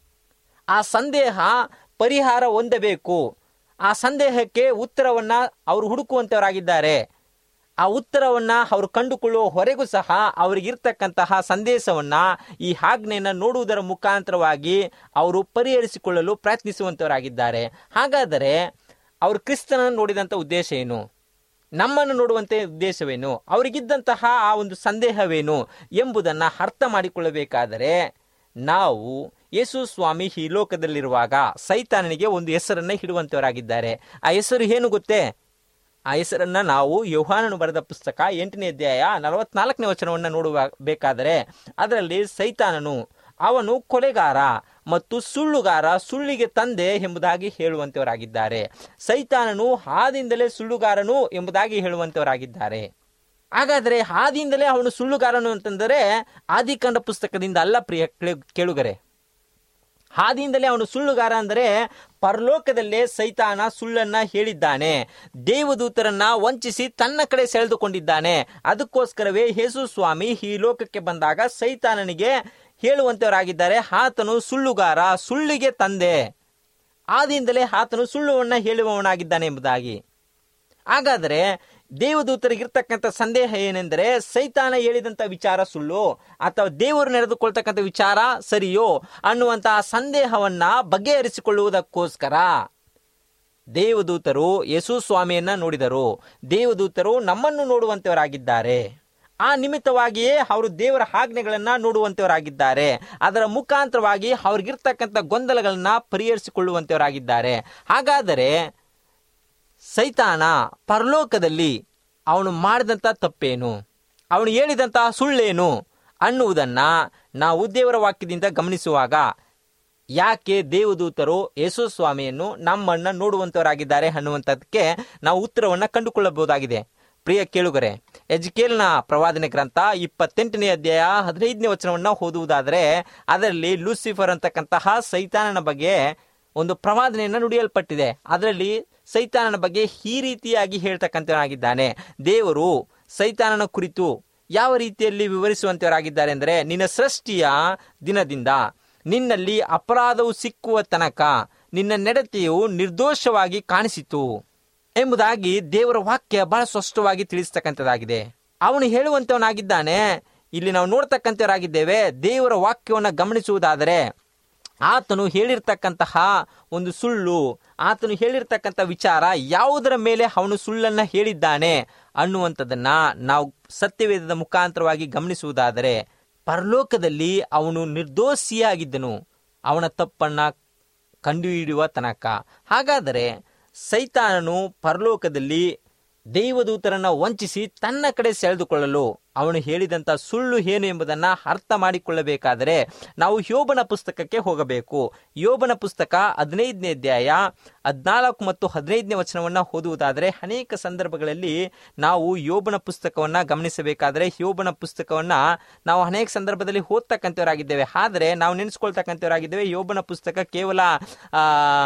Speaker 3: ಆ ಸಂದೇಹ ಪರಿಹಾರ ಹೊಂದಬೇಕು ಆ ಸಂದೇಹಕ್ಕೆ ಉತ್ತರವನ್ನ ಅವರು ಹುಡುಕುವಂತವರಾಗಿದ್ದಾರೆ ಆ ಉತ್ತರವನ್ನ ಅವರು ಕಂಡುಕೊಳ್ಳುವ ಹೊರೆಗೂ ಸಹ ಅವರಿಗಿರ್ತಕ್ಕಂತಹ ಸಂದೇಶವನ್ನ ಈ ಆಜ್ಞೆಯನ್ನ ನೋಡುವುದರ ಮುಖಾಂತರವಾಗಿ ಅವರು ಪರಿಹರಿಸಿಕೊಳ್ಳಲು ಪ್ರಯತ್ನಿಸುವಂತವರಾಗಿದ್ದಾರೆ ಹಾಗಾದರೆ ಅವರು ಕ್ರಿಸ್ತನನ್ನು ನೋಡಿದಂಥ ಉದ್ದೇಶ ಏನು ನಮ್ಮನ್ನು ನೋಡುವಂತೆ ಉದ್ದೇಶವೇನು ಅವರಿಗಿದ್ದಂತಹ ಆ ಒಂದು ಸಂದೇಹವೇನು ಎಂಬುದನ್ನು ಅರ್ಥ ಮಾಡಿಕೊಳ್ಳಬೇಕಾದರೆ ನಾವು ಯೇಸು ಸ್ವಾಮಿ ಈ ಲೋಕದಲ್ಲಿರುವಾಗ ಸೈತಾನನಿಗೆ ಒಂದು ಹೆಸರನ್ನ ಇಡುವಂತವರಾಗಿದ್ದಾರೆ ಆ ಹೆಸರು ಏನು ಗೊತ್ತೇ ಆ ಹೆಸರನ್ನ ನಾವು ಯೋಹಾನನು ಬರೆದ ಪುಸ್ತಕ ಎಂಟನೇ ಅಧ್ಯಾಯ ನಲವತ್ನಾಲ್ಕನೇ ವಚನವನ್ನು ನೋಡುವ ಬೇಕಾದರೆ ಅದರಲ್ಲಿ ಸೈತಾನನು ಅವನು ಕೊಲೆಗಾರ ಮತ್ತು ಸುಳ್ಳುಗಾರ ಸುಳ್ಳಿಗೆ ತಂದೆ ಎಂಬುದಾಗಿ ಹೇಳುವಂತವರಾಗಿದ್ದಾರೆ ಸೈತಾನನು ಆದಿಂದಲೇ ಸುಳ್ಳುಗಾರನು ಎಂಬುದಾಗಿ ಹೇಳುವಂತವರಾಗಿದ್ದಾರೆ ಹಾಗಾದರೆ ಆದಿಯಿಂದಲೇ ಅವನು ಸುಳ್ಳುಗಾರನು ಅಂತಂದರೆ ಆದಿಕಾಂಡ ಪುಸ್ತಕದಿಂದ ಅಲ್ಲ ಪ್ರಿಯ ಕೇಳು- ಕೇಳುಗರೆ ಆದಿಯಿಂದಲೇ ಅವನು ಸುಳ್ಳುಗಾರ ಅಂದರೆ ಪರಲೋಕದಲ್ಲೇ ಸೈತಾನ ಸುಳ್ಳನ್ನ ಹೇಳಿದ್ದಾನೆ ದೇವದೂತರನ್ನ ವಂಚಿಸಿ ತನ್ನ ಕಡೆ ಸೆಳೆದುಕೊಂಡಿದ್ದಾನೆ ಅದಕ್ಕೋಸ್ಕರವೇ ಯೇಸು ಸ್ವಾಮಿ ಈ ಲೋಕಕ್ಕೆ ಬಂದಾಗ ಸೈತಾನನಿಗೆ ಹೇಳುವಂತವರಾಗಿದ್ದಾರೆ ಆತನು ಸುಳ್ಳುಗಾರ ಸುಳ್ಳಿಗೆ ತಂದೆ ಆದಿಯಿಂದಲೇ ಆತನು ಸುಳ್ಳುವನ್ನ ಹೇಳುವವನಾಗಿದ್ದಾನೆ ಎಂಬುದಾಗಿ ಹಾಗಾದರೆ ದೇವದೂತರಿಗಿರ್ತಕ್ಕಂಥ ಸಂದೇಹ ಏನೆಂದರೆ ಸೈತಾನ ಹೇಳಿದಂಥ ವಿಚಾರ ಸುಳ್ಳು ಅಥವಾ ದೇವರು ನಡೆದುಕೊಳ್ತಕ್ಕಂಥ ವಿಚಾರ ಸರಿಯೋ ಅನ್ನುವಂತಹ ಸಂದೇಹವನ್ನ ಬಗೆಹರಿಸಿಕೊಳ್ಳುವುದಕ್ಕೋಸ್ಕರ ದೇವದೂತರು ಯೇಸು ಸ್ವಾಮಿಯನ್ನ ನೋಡಿದರು ದೇವದೂತರು ನಮ್ಮನ್ನು ನೋಡುವಂತವರಾಗಿದ್ದಾರೆ ಆ ನಿಮಿತ್ತವಾಗಿಯೇ ಅವರು ದೇವರ ಆಜ್ಞೆಗಳನ್ನ ನೋಡುವಂತವರಾಗಿದ್ದಾರೆ ಅದರ ಮುಖಾಂತರವಾಗಿ ಅವ್ರಿಗಿರ್ತಕ್ಕಂಥ ಗೊಂದಲಗಳನ್ನ ಪರಿಹರಿಸಿಕೊಳ್ಳುವಂತವರಾಗಿದ್ದಾರೆ ಹಾಗಾದರೆ ಸೈತಾನ ಪರಲೋಕದಲ್ಲಿ ಅವನು ಮಾಡಿದಂಥ ತಪ್ಪೇನು ಅವನು ಹೇಳಿದಂತಹ ಸುಳ್ಳೇನು ಅನ್ನುವುದನ್ನ ನಾವು ದೇವರ ವಾಕ್ಯದಿಂದ ಗಮನಿಸುವಾಗ ಯಾಕೆ ದೇವದೂತರು ಯೇಸು ಸ್ವಾಮಿಯನ್ನು ನಮ್ಮನ್ನ ನೋಡುವಂತವರಾಗಿದ್ದಾರೆ ಅನ್ನುವಂಥದ್ದಕ್ಕೆ ನಾವು ಉತ್ತರವನ್ನ ಕಂಡುಕೊಳ್ಳಬಹುದಾಗಿದೆ ಪ್ರಿಯ ಕೇಳುಗರೆ ಎಜ್ಕೇಲ್ನ ಪ್ರವಾದನೆ ಗ್ರಂಥ ಇಪ್ಪತ್ತೆಂಟನೇ ಅಧ್ಯಾಯ ಹದಿನೈದನೇ ವಚನವನ್ನ ಓದುವುದಾದರೆ ಅದರಲ್ಲಿ ಲೂಸಿಫರ್ ಅಂತಕ್ಕಂತಹ ಸೈತಾನನ ಬಗ್ಗೆ ಒಂದು ಪ್ರವಾದನೆಯನ್ನ ನುಡಿಯಲ್ಪಟ್ಟಿದೆ ಅದರಲ್ಲಿ ಸೈತಾನನ ಬಗ್ಗೆ ಈ ರೀತಿಯಾಗಿ ಹೇಳ್ತಕ್ಕಂಥವನಾಗಿದ್ದಾನೆ ದೇವರು ಸೈತಾನನ ಕುರಿತು ಯಾವ ರೀತಿಯಲ್ಲಿ ವಿವರಿಸುವಂತವರಾಗಿದ್ದಾರೆ ಅಂದರೆ ನಿನ್ನ ಸೃಷ್ಟಿಯ ದಿನದಿಂದ ನಿನ್ನಲ್ಲಿ ಅಪರಾಧವು ಸಿಕ್ಕುವ ತನಕ ನಿನ್ನ ನಡತೆಯು ನಿರ್ದೋಷವಾಗಿ ಕಾಣಿಸಿತು ಎಂಬುದಾಗಿ ದೇವರ ವಾಕ್ಯ ಬಹಳ ಸ್ಪಷ್ಟವಾಗಿ ತಿಳಿಸ್ತಕ್ಕಂಥದ್ದಾಗಿದೆ ಅವನು ಹೇಳುವಂತವನಾಗಿದ್ದಾನೆ ಇಲ್ಲಿ ನಾವು ನೋಡ್ತಕ್ಕಂಥವರಾಗಿದ್ದೇವೆ ದೇವರ ವಾಕ್ಯವನ್ನು ಗಮನಿಸುವುದಾದರೆ ಆತನು ಹೇಳಿರ್ತಕ್ಕಂತಹ ಒಂದು ಸುಳ್ಳು ಆತನು ಹೇಳಿರ್ತಕ್ಕಂಥ ವಿಚಾರ ಯಾವುದರ ಮೇಲೆ ಅವನು ಸುಳ್ಳನ್ನ ಹೇಳಿದ್ದಾನೆ ಅನ್ನುವಂಥದ್ದನ್ನ ನಾವು ಸತ್ಯವೇದದ ಮುಖಾಂತರವಾಗಿ ಗಮನಿಸುವುದಾದರೆ ಪರಲೋಕದಲ್ಲಿ ಅವನು ನಿರ್ದೋಷಿಯಾಗಿದ್ದನು ಅವನ ತಪ್ಪನ್ನ ಕಂಡುಹಿಡಿಯುವ ತನಕ ಹಾಗಾದರೆ ಸೈತಾನನು ಪರಲೋಕದಲ್ಲಿ ದೇವದೂತರನ್ನ ವಂಚಿಸಿ ತನ್ನ ಕಡೆ ಸೆಳೆದುಕೊಳ್ಳಲು ಅವನು ಹೇಳಿದಂತ ಸುಳ್ಳು ಏನು ಎಂಬುದನ್ನ ಅರ್ಥ ಮಾಡಿಕೊಳ್ಳಬೇಕಾದರೆ ನಾವು ಯೋಬನ ಪುಸ್ತಕಕ್ಕೆ ಹೋಗಬೇಕು ಯೋಬನ ಪುಸ್ತಕ ಹದಿನೈದನೇ ಅಧ್ಯಾಯ ಹದಿನಾಲ್ಕು ಮತ್ತು ಹದಿನೈದನೇ ವಚನವನ್ನ ಓದುವುದಾದರೆ ಅನೇಕ ಸಂದರ್ಭಗಳಲ್ಲಿ ನಾವು ಯೋಬನ ಪುಸ್ತಕವನ್ನ ಗಮನಿಸಬೇಕಾದರೆ ಯೋಬನ ಪುಸ್ತಕವನ್ನ ನಾವು ಅನೇಕ ಸಂದರ್ಭದಲ್ಲಿ ಓದ್ತಕ್ಕಂಥವರಾಗಿದ್ದೇವೆ ಆದರೆ ನಾವು ನೆನೆಸ್ಕೊಳ್ತಕ್ಕಂಥವರಾಗಿದ್ದೇವೆ ಯೋಬನ ಪುಸ್ತಕ ಕೇವಲ ಆ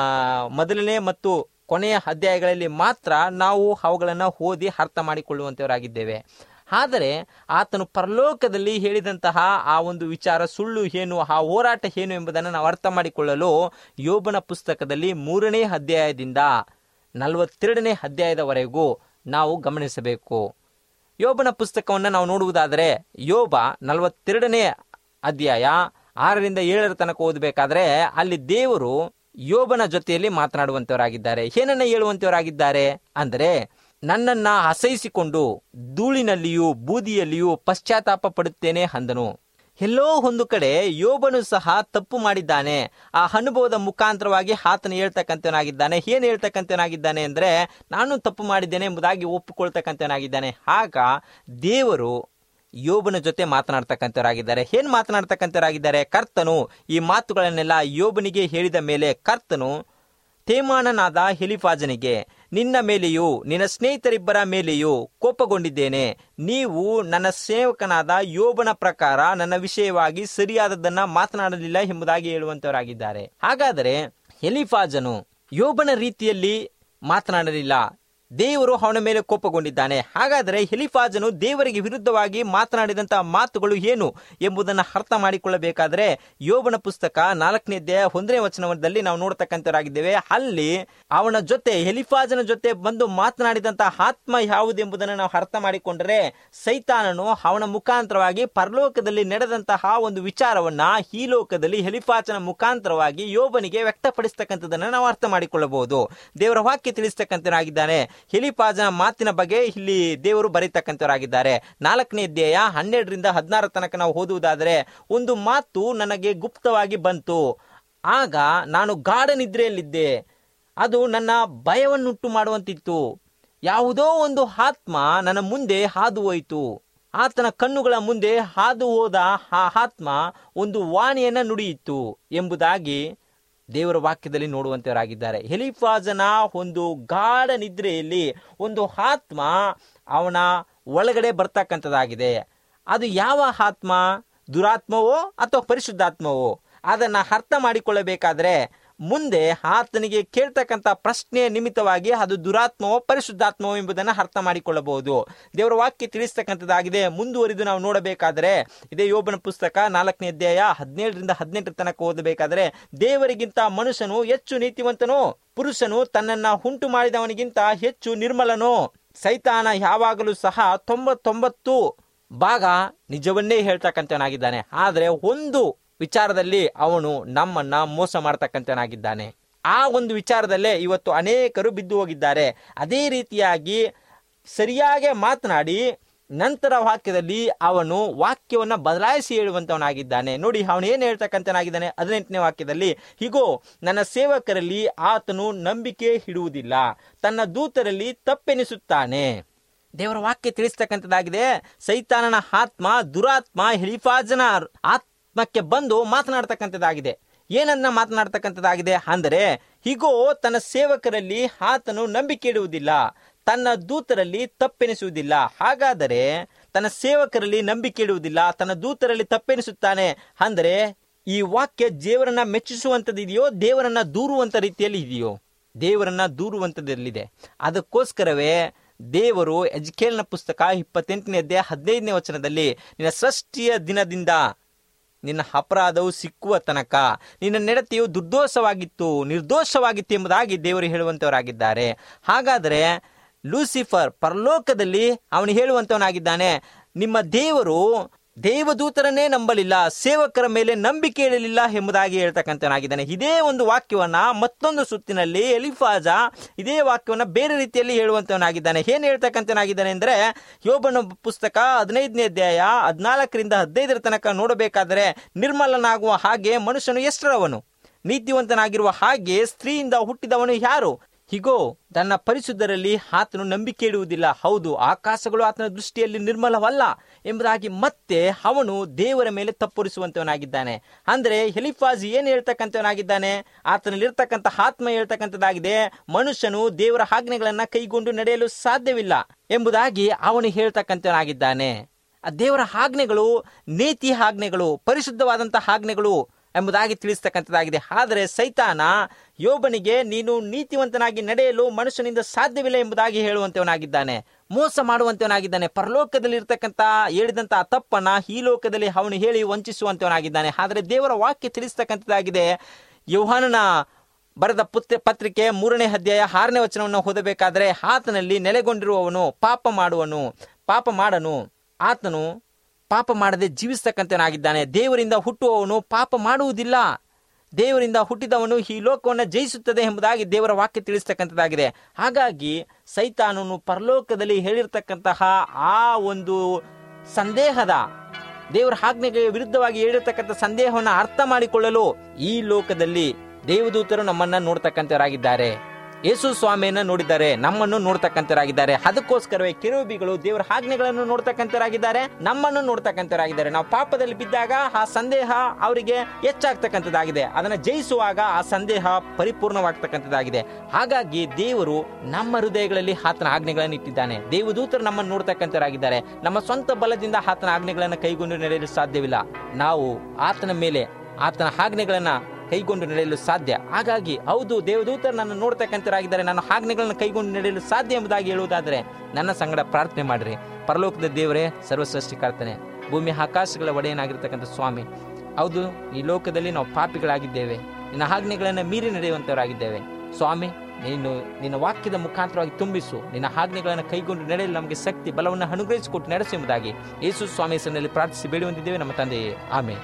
Speaker 3: ಮೊದಲನೇ ಮತ್ತು ಕೊನೆಯ ಅಧ್ಯಾಯಗಳಲ್ಲಿ ಮಾತ್ರ ನಾವು ಅವುಗಳನ್ನು ಓದಿ ಅರ್ಥ ಮಾಡಿಕೊಳ್ಳುವಂತವರಾಗಿದ್ದೇವೆ ಆದರೆ ಆತನು ಪರಲೋಕದಲ್ಲಿ ಹೇಳಿದಂತಹ ಆ ಒಂದು ವಿಚಾರ ಸುಳ್ಳು ಏನು ಆ ಹೋರಾಟ ಏನು ಎಂಬುದನ್ನು ನಾವು ಅರ್ಥ ಮಾಡಿಕೊಳ್ಳಲು ಯೋಬನ ಪುಸ್ತಕದಲ್ಲಿ ಮೂರನೇ ಅಧ್ಯಾಯದಿಂದ ನಲವತ್ತೆರಡನೇ ಅಧ್ಯಾಯದವರೆಗೂ ನಾವು ಗಮನಿಸಬೇಕು ಯೋಬನ ಪುಸ್ತಕವನ್ನು ನಾವು ನೋಡುವುದಾದರೆ ಯೋಬ ನಲವತ್ತೆರಡನೇ ಅಧ್ಯಾಯ ಆರರಿಂದ ಏಳರ ತನಕ ಓದಬೇಕಾದ್ರೆ ಅಲ್ಲಿ ದೇವರು ಯೋಬನ ಜೊತೆಯಲ್ಲಿ ಮಾತನಾಡುವಂತವರಾಗಿದ್ದಾರೆ ಏನನ್ನ ಹೇಳುವಂತವರಾಗಿದ್ದಾರೆ ಅಂದರೆ ನನ್ನನ್ನ ಅಸಹಿಸಿಕೊಂಡು ಧೂಳಿನಲ್ಲಿಯೂ ಬೂದಿಯಲ್ಲಿಯೂ ಪಶ್ಚಾತ್ತಾಪ ಪಡುತ್ತೇನೆ ಅಂದನು ಎಲ್ಲೋ ಒಂದು ಕಡೆ ಯೋಬನು ಸಹ ತಪ್ಪು ಮಾಡಿದ್ದಾನೆ ಆ ಅನುಭವದ ಮುಖಾಂತರವಾಗಿ ಆತನು ಹೇಳ್ತಕ್ಕಂಥವನಾಗಿದ್ದಾನೆ ಏನ್ ಹೇಳ್ತಕ್ಕಂಥವನಾಗಿದ್ದಾನೆ ಅಂದ್ರೆ ನಾನು ತಪ್ಪು ಮಾಡಿದ್ದೇನೆ ಎಂಬುದಾಗಿ ಒಪ್ಪಿಕೊಳ್ತಕ್ಕಂಥವನಾಗಿದ್ದಾನೆ ಆಗ ದೇವರು ಯೋಬನ ಜೊತೆ ಮಾತನಾಡ್ತಕ್ಕಂಥವರಾಗಿದ್ದಾರೆ ಏನ್ ಮಾತನಾಡ್ತಕ್ಕಂಥವರಾಗಿದ್ದಾರೆ ಕರ್ತನು ಈ ಮಾತುಗಳನ್ನೆಲ್ಲ ಯೋಬನಿಗೆ ಹೇಳಿದ ಮೇಲೆ ಕರ್ತನು ತೇಮಾನನಾದ ಹೆಲಿಫಾಜನಿಗೆ ನಿನ್ನ ಮೇಲೆಯೂ ನಿನ್ನ ಸ್ನೇಹಿತರಿಬ್ಬರ ಮೇಲೆಯೂ ಕೋಪಗೊಂಡಿದ್ದೇನೆ ನೀವು ನನ್ನ ಸೇವಕನಾದ ಯೋಬನ ಪ್ರಕಾರ ನನ್ನ ವಿಷಯವಾಗಿ ಸರಿಯಾದದ್ದನ್ನ ಮಾತನಾಡಲಿಲ್ಲ ಎಂಬುದಾಗಿ ಹೇಳುವಂತವರಾಗಿದ್ದಾರೆ ಹಾಗಾದರೆ ಎಲಿಫಾಜನು ಯೋಬನ ರೀತಿಯಲ್ಲಿ ಮಾತನಾಡಲಿಲ್ಲ ದೇವರು ಅವನ ಮೇಲೆ ಕೋಪಗೊಂಡಿದ್ದಾನೆ ಹಾಗಾದರೆ ಹೆಲಿಫಾಜನು ದೇವರಿಗೆ ವಿರುದ್ಧವಾಗಿ ಮಾತನಾಡಿದಂತಹ ಮಾತುಗಳು ಏನು ಎಂಬುದನ್ನು ಅರ್ಥ ಮಾಡಿಕೊಳ್ಳಬೇಕಾದರೆ ಯೋಬನ ಪುಸ್ತಕ ನಾಲ್ಕನೇ ಅಧ್ಯಾಯ ಒಂದನೇ ವಚನದಲ್ಲಿ ನಾವು ನೋಡ್ತಕ್ಕಂಥವರಾಗಿದ್ದೇವೆ ಅಲ್ಲಿ ಅವನ ಜೊತೆ ಹೆಲಿಫಾಜನ ಜೊತೆ ಬಂದು ಮಾತನಾಡಿದಂತಹ ಆತ್ಮ ಯಾವುದೆಂಬುದನ್ನು ನಾವು ಅರ್ಥ ಮಾಡಿಕೊಂಡರೆ ಸೈತಾನನು ಅವನ ಮುಖಾಂತರವಾಗಿ ಪರಲೋಕದಲ್ಲಿ ನಡೆದಂತಹ ಒಂದು ವಿಚಾರವನ್ನ ಈ ಲೋಕದಲ್ಲಿ ಹೆಲಿಫಾಜನ ಮುಖಾಂತರವಾಗಿ ಯೋಬನಿಗೆ ವ್ಯಕ್ತಪಡಿಸ್ತಕ್ಕಂಥದ್ದನ್ನು ನಾವು ಅರ್ಥ ಮಾಡಿಕೊಳ್ಳಬಹುದು ದೇವರ ವಾಕ್ಯ ತಿಳಿಸ್ತಕ್ಕಂಥನಾಗಿದ್ದಾನೆ ಹೆಲಿಫಾಜನ ಮಾತಿನ ಬಗ್ಗೆ ಇಲ್ಲಿ ದೇವರು ಬರೀತಕ್ಕಂಥವರಾಗಿದ್ದಾರೆ ನಾಲ್ಕನೇ ಅಧ್ಯಾಯ ಹನ್ನೆರಡರಿಂದ ಹದಿನಾರ ತನಕ ನಾವು ಓದುವುದಾದರೆ ಒಂದು ಮಾತು ನನಗೆ ಗುಪ್ತವಾಗಿ ಬಂತು ಆಗ ನಾನು ಗಾಢ ನಿದ್ರೆಯಲ್ಲಿದ್ದೆ ಅದು ನನ್ನ ಭಯವನ್ನುಂಟು ಮಾಡುವಂತಿತ್ತು ಯಾವುದೋ ಒಂದು ಆತ್ಮ ನನ್ನ ಮುಂದೆ ಹಾದು ಹೋಯಿತು ಆತನ ಕಣ್ಣುಗಳ ಮುಂದೆ ಹಾದು ಹೋದ ಆ ಆತ್ಮ ಒಂದು ವಾಣಿಯನ್ನ ನುಡಿಯಿತು ಎಂಬುದಾಗಿ ದೇವರ ವಾಕ್ಯದಲ್ಲಿ ನೋಡುವಂತವರಾಗಿದ್ದಾರೆ ಹೆಲಿಫಾಜನ ಒಂದು ಗಾಢ ನಿದ್ರೆಯಲ್ಲಿ ಒಂದು ಆತ್ಮ ಅವನ ಒಳಗಡೆ ಬರ್ತಕ್ಕಂಥದ್ದಾಗಿದೆ ಅದು ಯಾವ ಆತ್ಮ ದುರಾತ್ಮವೋ ಅಥವಾ ಪರಿಶುದ್ಧಾತ್ಮವೋ ಅದನ್ನ ಅರ್ಥ ಮಾಡಿಕೊಳ್ಳಬೇಕಾದ್ರೆ ಮುಂದೆ ಆತನಿಗೆ ಕೇಳ್ತಕ್ಕಂಥ ಪ್ರಶ್ನೆಯ ನಿಮಿತ್ತವಾಗಿ ಅದು ದುರಾತ್ಮವೋ ಪರಿಶುದ್ಧಾತ್ಮವೋ ಎಂಬುದನ್ನು ಅರ್ಥ ಮಾಡಿಕೊಳ್ಳಬಹುದು ದೇವರ ವಾಕ್ಯ ತಿಳಿಸ್ತಕ್ಕಂಥದ್ದಾಗಿದೆ ಮುಂದುವರಿದು ನಾವು ನೋಡಬೇಕಾದರೆ ಇದೇ ಯೋಬನ ಪುಸ್ತಕ ನಾಲ್ಕನೇ ಅಧ್ಯಾಯ ಹದಿನೇಳರಿಂದ ಹದಿನೆಂಟರ ತನಕ ಓದಬೇಕಾದರೆ ದೇವರಿಗಿಂತ ಮನುಷ್ಯನು ಹೆಚ್ಚು ನೀತಿವಂತನು ಪುರುಷನು ತನ್ನನ್ನ ಉಂಟು ಮಾಡಿದವನಿಗಿಂತ ಹೆಚ್ಚು ನಿರ್ಮಲನು ಸೈತಾನ ಯಾವಾಗಲೂ ಸಹ ತೊಂಬತ್ತೊಂಬತ್ತು ಭಾಗ ನಿಜವನ್ನೇ ಹೇಳ್ತಕ್ಕಂಥವನಾಗಿದ್ದಾನೆ ಆದರೆ ಒಂದು ವಿಚಾರದಲ್ಲಿ ಅವನು ನಮ್ಮನ್ನ ಮೋಸ ಮಾಡ್ತಕ್ಕಂಥನಾಗಿದ್ದಾನೆ ಆ ಒಂದು ವಿಚಾರದಲ್ಲೇ ಇವತ್ತು ಅನೇಕರು ಬಿದ್ದು ಹೋಗಿದ್ದಾರೆ ಅದೇ ರೀತಿಯಾಗಿ ಸರಿಯಾಗಿ ಮಾತನಾಡಿ ನಂತರ ವಾಕ್ಯದಲ್ಲಿ ಅವನು ವಾಕ್ಯವನ್ನ ಬದಲಾಯಿಸಿ ಹೇಳುವಂತವನಾಗಿದ್ದಾನೆ ನೋಡಿ ಅವನು ಏನು ಹೇಳ್ತಕ್ಕಂಥನಾಗಿದ್ದಾನೆ ಹದಿನೆಂಟನೇ ವಾಕ್ಯದಲ್ಲಿ ಹೀಗೋ ನನ್ನ ಸೇವಕರಲ್ಲಿ ಆತನು ನಂಬಿಕೆ ಇಡುವುದಿಲ್ಲ ತನ್ನ ದೂತರಲ್ಲಿ ತಪ್ಪೆನಿಸುತ್ತಾನೆ ದೇವರ ವಾಕ್ಯ ತಿಳಿಸ್ತಕ್ಕಂಥದ್ದಾಗಿದೆ ಸೈತಾನನ ಆತ್ಮ ದುರಾತ್ಮ ಹೆಲಿಫಾಜನ ಆತ್ಮಕ್ಕೆ ಬಂದು ಮಾತನಾಡ್ತಕ್ಕಂಥದ್ದಾಗಿದೆ ಏನನ್ನ ಮಾತನಾಡ್ತಕ್ಕಂಥದ್ದಾಗಿದೆ ಅಂದರೆ ಹೀಗೋ ತನ್ನ ಸೇವಕರಲ್ಲಿ ಆತನು ನಂಬಿಕೆ ಇಡುವುದಿಲ್ಲ ತನ್ನ ದೂತರಲ್ಲಿ ತಪ್ಪೆನಿಸುವುದಿಲ್ಲ ಹಾಗಾದರೆ ತನ್ನ ಸೇವಕರಲ್ಲಿ ನಂಬಿಕೆ ಇಡುವುದಿಲ್ಲ ತನ್ನ ದೂತರಲ್ಲಿ ತಪ್ಪೆನಿಸುತ್ತಾನೆ ಅಂದರೆ ಈ ವಾಕ್ಯ ದೇವರನ್ನ ಮೆಚ್ಚಿಸುವಂಥದ್ದಿದೆಯೋ ದೇವರನ್ನ ದೂರುವಂತ ರೀತಿಯಲ್ಲಿ ಇದೆಯೋ ದೇವರನ್ನ ದೂರುವಂಥದ್ದಲ್ಲಿದೆ ಅದಕ್ಕೋಸ್ಕರವೇ ದೇವರು ಎಜ್ಕೇಲ್ನ ಪುಸ್ತಕ ಇಪ್ಪತ್ತೆಂಟನೇ ಅಧ್ಯಾಯ ಹದಿನೈದನೇ ವಚನದಲ್ಲಿ ನಿನ್ನ ಸೃಷ್ಟಿಯ ದಿನದಿಂದ ನಿನ್ನ ಅಪರಾಧವು ಸಿಕ್ಕುವ ತನಕ ನಿನ್ನ ನಡತೆಯು ದುರ್ದೋಷವಾಗಿತ್ತು ನಿರ್ದೋಷವಾಗಿತ್ತು ಎಂಬುದಾಗಿ ದೇವರು ಹೇಳುವಂತವರಾಗಿದ್ದಾರೆ ಹಾಗಾದರೆ ಲೂಸಿಫರ್ ಪರಲೋಕದಲ್ಲಿ ಅವನು ಹೇಳುವಂತವನಾಗಿದ್ದಾನೆ ನಿಮ್ಮ ದೇವರು ದೇವದೂತರನ್ನೇ ನಂಬಲಿಲ್ಲ ಸೇವಕರ ಮೇಲೆ ನಂಬಿಕೆ ಇಡಲಿಲ್ಲ ಎಂಬುದಾಗಿ ಹೇಳ್ತಕ್ಕಂಥವನಾಗಿದ್ದಾನೆ ಇದೇ ಒಂದು ವಾಕ್ಯವನ್ನ ಮತ್ತೊಂದು ಸುತ್ತಿನಲ್ಲಿ ಎಲಿಫಾಜ ಇದೇ ವಾಕ್ಯವನ್ನ ಬೇರೆ ರೀತಿಯಲ್ಲಿ ಹೇಳುವಂತವನಾಗಿದ್ದಾನೆ ಏನ್ ಹೇಳ್ತಕ್ಕಂಥವನಾಗಿದ್ದಾನೆ ಅಂದ್ರೆ ಯೋಬನ ಪುಸ್ತಕ ಹದಿನೈದನೇ ಅಧ್ಯಾಯ ಹದಿನಾಲ್ಕರಿಂದ ಹದಿನೈದರ ತನಕ ನೋಡಬೇಕಾದರೆ ನಿರ್ಮಲನಾಗುವ ಹಾಗೆ ಮನುಷ್ಯನು ಎಷ್ಟರವನು ನೀತಿವಂತನಾಗಿರುವ ಹಾಗೆ ಸ್ತ್ರೀಯಿಂದ ಹುಟ್ಟಿದವನು ಯಾರು ಹೀಗೋ ತನ್ನ ಪರಿಶುದ್ಧರಲ್ಲಿ ಆತನು ನಂಬಿಕೆ ಇಡುವುದಿಲ್ಲ ಹೌದು ಆಕಾಶಗಳು ಆತನ ದೃಷ್ಟಿಯಲ್ಲಿ ನಿರ್ಮಲವಲ್ಲ ಎಂಬುದಾಗಿ ಮತ್ತೆ ಅವನು ದೇವರ ಮೇಲೆ ತಪ್ಪುರಿಸುವಂತವನಾಗಿದ್ದಾನೆ ಅಂದ್ರೆ ಹೆಲಿಫಾಜ್ ಏನ್ ಹೇಳ್ತಕ್ಕಂಥವನಾಗಿದ್ದಾನೆ ಆತನಲ್ಲಿರ್ತಕ್ಕಂಥ ಆತ್ಮ ಹೇಳ್ತಕ್ಕಂಥದ್ದಾಗಿದೆ ಮನುಷ್ಯನು ದೇವರ ಆಜ್ಞೆಗಳನ್ನ ಕೈಗೊಂಡು ನಡೆಯಲು ಸಾಧ್ಯವಿಲ್ಲ ಎಂಬುದಾಗಿ ಅವನು ಹೇಳ್ತಕ್ಕಂಥವನಾಗಿದ್ದಾನೆ ಆ ದೇವರ ಆಜ್ಞೆಗಳು ನೀತಿ ಆಜ್ಞೆಗಳು ಪರಿಶುದ್ಧವಾದಂತಹ ಆಜ್ಞೆಗಳು ಎಂಬುದಾಗಿ ತಿಳಿಸ್ತಕ್ಕಂಥದ್ದಾಗಿದೆ ಆದರೆ ಸೈತಾನ ಯೋಬನಿಗೆ ನೀನು ನೀತಿವಂತನಾಗಿ ನಡೆಯಲು ಮನುಷ್ಯನಿಂದ ಸಾಧ್ಯವಿಲ್ಲ ಎಂಬುದಾಗಿ ಹೇಳುವಂತವನಾಗಿದ್ದಾನೆ ಮೋಸ ಮಾಡುವಂತವನಾಗಿದ್ದಾನೆ ಪರಲೋಕದಲ್ಲಿ ಇರ್ತಕ್ಕಂಥ ಹೇಳಿದಂತಹ ತಪ್ಪನ್ನ ಈ ಲೋಕದಲ್ಲಿ ಅವನು ಹೇಳಿ ವಂಚಿಸುವಂತವನಾಗಿದ್ದಾನೆ ಆದರೆ ದೇವರ ವಾಕ್ಯ ತಿಳಿಸ್ತಕ್ಕಂಥದ್ದಾಗಿದೆ ಯೋಹಾನನ ಬರೆದ ಪುತ್ರ ಪತ್ರಿಕೆ ಮೂರನೇ ಅಧ್ಯಾಯ ಆರನೇ ವಚನವನ್ನು ಓದಬೇಕಾದ್ರೆ ಆತನಲ್ಲಿ ನೆಲೆಗೊಂಡಿರುವವನು ಪಾಪ ಮಾಡುವನು ಪಾಪ ಮಾಡನು ಆತನು ಪಾಪ ಮಾಡದೆ ಜೀವಿಸ್ತಕ್ಕಂಥವನಾಗಿದ್ದಾನೆ ದೇವರಿಂದ ಹುಟ್ಟುವವನು ಪಾಪ ಮಾಡುವುದಿಲ್ಲ ದೇವರಿಂದ ಹುಟ್ಟಿದವನು ಈ ಲೋಕವನ್ನು ಜಯಿಸುತ್ತದೆ ಎಂಬುದಾಗಿ ದೇವರ ವಾಕ್ಯ ತಿಳಿಸ್ತಕ್ಕಂಥದ್ದಾಗಿದೆ ಹಾಗಾಗಿ ಸೈತಾನನು ಪರಲೋಕದಲ್ಲಿ ಹೇಳಿರ್ತಕ್ಕಂತಹ ಆ ಒಂದು ಸಂದೇಹದ ದೇವರ ಆಜ್ಞೆಗೆ ವಿರುದ್ಧವಾಗಿ ಹೇಳಿರ್ತಕ್ಕಂಥ ಸಂದೇಹವನ್ನು ಅರ್ಥ ಮಾಡಿಕೊಳ್ಳಲು ಈ ಲೋಕದಲ್ಲಿ ದೇವದೂತರು ನಮ್ಮನ್ನ ನೋಡ್ತಕ್ಕಂಥವರಾಗಿದ್ದಾರೆ ಯೇಸು ಸ್ವಾಮಿಯನ್ನ ನೋಡಿದ್ದಾರೆ ನಮ್ಮನ್ನು ನೋಡ್ತಕ್ಕಂಥವರಾಗಿದ್ದಾರೆ ಅದಕ್ಕೋಸ್ಕರವೇ ಕಿರುಬಿಗಳು ದೇವರ ಆಜ್ಞೆಗಳನ್ನು ನೋಡ್ತಕ್ಕಂಥವರಾಗಿದ್ದಾರೆ ನಮ್ಮನ್ನು ನೋಡ್ತಕ್ಕಂಥವರಾಗಿದ್ದಾರೆ ನಾವು ಪಾಪದಲ್ಲಿ ಬಿದ್ದಾಗ ಆ ಸಂದೇಹ ಅವರಿಗೆ ಹೆಚ್ಚಾಗ್ತಕ್ಕಂಥದ್ದಾಗಿದೆ ಅದನ್ನ ಜಯಿಸುವಾಗ ಆ ಸಂದೇಹ ಪರಿಪೂರ್ಣವಾಗ್ತಕ್ಕಂಥದ್ದಾಗಿದೆ ಹಾಗಾಗಿ ದೇವರು ನಮ್ಮ ಹೃದಯಗಳಲ್ಲಿ ಆತನ ಆಜ್ಞೆಗಳನ್ನು ಇಟ್ಟಿದ್ದಾನೆ ದೇವದೂತರು ನಮ್ಮನ್ನು ನೋಡ್ತಕ್ಕಂಥವರಾಗಿದ್ದಾರೆ ನಮ್ಮ ಸ್ವಂತ ಬಲದಿಂದ ಆತನ ಆಜ್ಞೆಗಳನ್ನು ಕೈಗೊಂಡು ನಡೆಯಲು ಸಾಧ್ಯವಿಲ್ಲ ನಾವು ಆತನ ಮೇಲೆ ಆತನ ಆಜ್ಞೆಗಳನ್ನ ಕೈಗೊಂಡು ನಡೆಯಲು ಸಾಧ್ಯ ಹಾಗಾಗಿ ಹೌದು ದೇವದೂತರು ನನ್ನ ನೋಡ್ತಕ್ಕಂಥರಾಗಿದ್ದಾರೆ ನನ್ನ ಆಜ್ಞೆಗಳನ್ನು ಕೈಗೊಂಡು ನಡೆಯಲು ಸಾಧ್ಯ ಎಂಬುದಾಗಿ ಹೇಳುವುದಾದರೆ ನನ್ನ ಸಂಗಡ ಪ್ರಾರ್ಥನೆ ಮಾಡಿರಿ ಪರಲೋಕದ ದೇವರೇ ಸರ್ವಸೃಷ್ಟಿಕರ್ತನೆ ಭೂಮಿ ಆಕಾಶಗಳ ಒಡೆಯನಾಗಿರ್ತಕ್ಕಂಥ ಸ್ವಾಮಿ ಹೌದು ಈ ಲೋಕದಲ್ಲಿ ನಾವು ಪಾಪಿಗಳಾಗಿದ್ದೇವೆ ನಿನ್ನ ಆಜ್ಞೆಗಳನ್ನು ಮೀರಿ ನಡೆಯುವಂತವರಾಗಿದ್ದೇವೆ ಸ್ವಾಮಿ ನೀನು ನಿನ್ನ ವಾಕ್ಯದ ಮುಖಾಂತರವಾಗಿ ತುಂಬಿಸು ನಿನ್ನ ಆಜ್ಞೆಗಳನ್ನು ಕೈಗೊಂಡು ನಡೆಯಲು ನಮಗೆ ಶಕ್ತಿ ಬಲವನ್ನು ಅನುಗ್ರಹಿಸಿಕೊಟ್ಟು ನಡೆಸು ಎಂಬುದಾಗಿ ಯೇಸು ಸ್ವಾಮಿ ಹೆಸರಿನಲ್ಲಿ ಪ್ರಾರ್ಥಿಸಿ ಬೇಡಿ ಹೊಂದಿದ್ದೇವೆ ನಮ್ಮ ತಂದೆಯೇ ಆಮೆ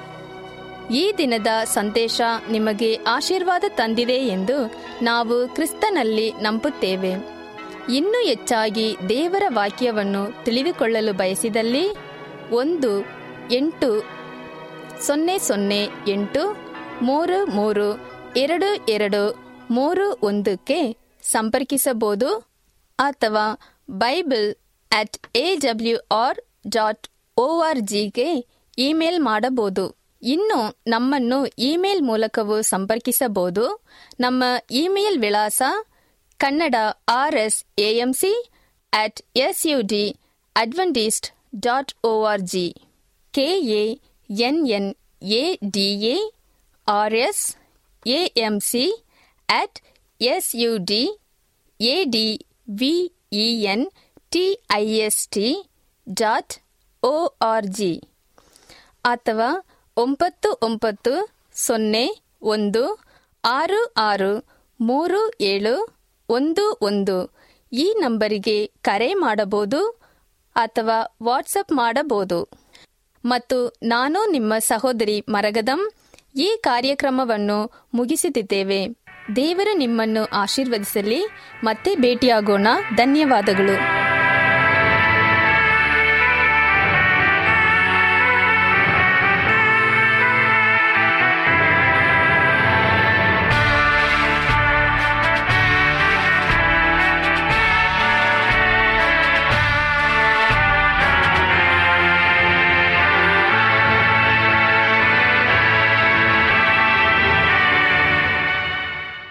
Speaker 1: ಈ ದಿನದ ಸಂದೇಶ ನಿಮಗೆ ಆಶೀರ್ವಾದ ತಂದಿದೆ ಎಂದು ನಾವು ಕ್ರಿಸ್ತನಲ್ಲಿ ನಂಬುತ್ತೇವೆ ಇನ್ನೂ ಹೆಚ್ಚಾಗಿ ದೇವರ ವಾಕ್ಯವನ್ನು ತಿಳಿದುಕೊಳ್ಳಲು ಬಯಸಿದಲ್ಲಿ ಒಂದು ಎಂಟು ಸೊನ್ನೆ ಸೊನ್ನೆ ಎಂಟು ಮೂರು ಮೂರು ಎರಡು ಎರಡು ಮೂರು ಒಂದಕ್ಕೆ ಸಂಪರ್ಕಿಸಬಹುದು ಅಥವಾ Bible at A W R dot O R ಜಿಗೆ ಇಮೇಲ್ ಮಾಡಬಹುದು ಇನ್ನು ನಮ್ಮನ್ನು ಇಮೇಲ್ ಮೂಲಕವೂ ಸಂಪರ್ಕಿಸಬಹುದು ನಮ್ಮ ಇಮೇಲ್ ವಿಳಾಸ Kannada R S AMC at S U D Adventist dot O R G K A N N A D A R S A M C at S U D A D V E N T I S T dot O R G ಅಥವಾ ಒಂಬತ್ತು ಒಂಬತ್ತು ಸೊನ್ನೆ ಒಂದು ಆರು ಆರು ಮೂರು ಏಳು ಒಂದು ಒಂದು ಈ ನಂಬರಿಗೆ ಕರೆ ಮಾಡಬಹುದು ಅಥವಾ ವಾಟ್ಸಪ್ ಮಾಡಬಹುದು ಮತ್ತು ನಾನು ನಿಮ್ಮ ಸಹೋದರಿ ಮರಗದಂ ಈ ಕಾರ್ಯಕ್ರಮವನ್ನು ಮುಗಿಸುತ್ತಿದ್ದೇವೆ ದೇವರು ನಿಮ್ಮನ್ನು ಆಶೀರ್ವದಿಸಲಿ ಮತ್ತೆ ಭೇಟಿಯಾಗೋಣ ಧನ್ಯವಾದಗಳು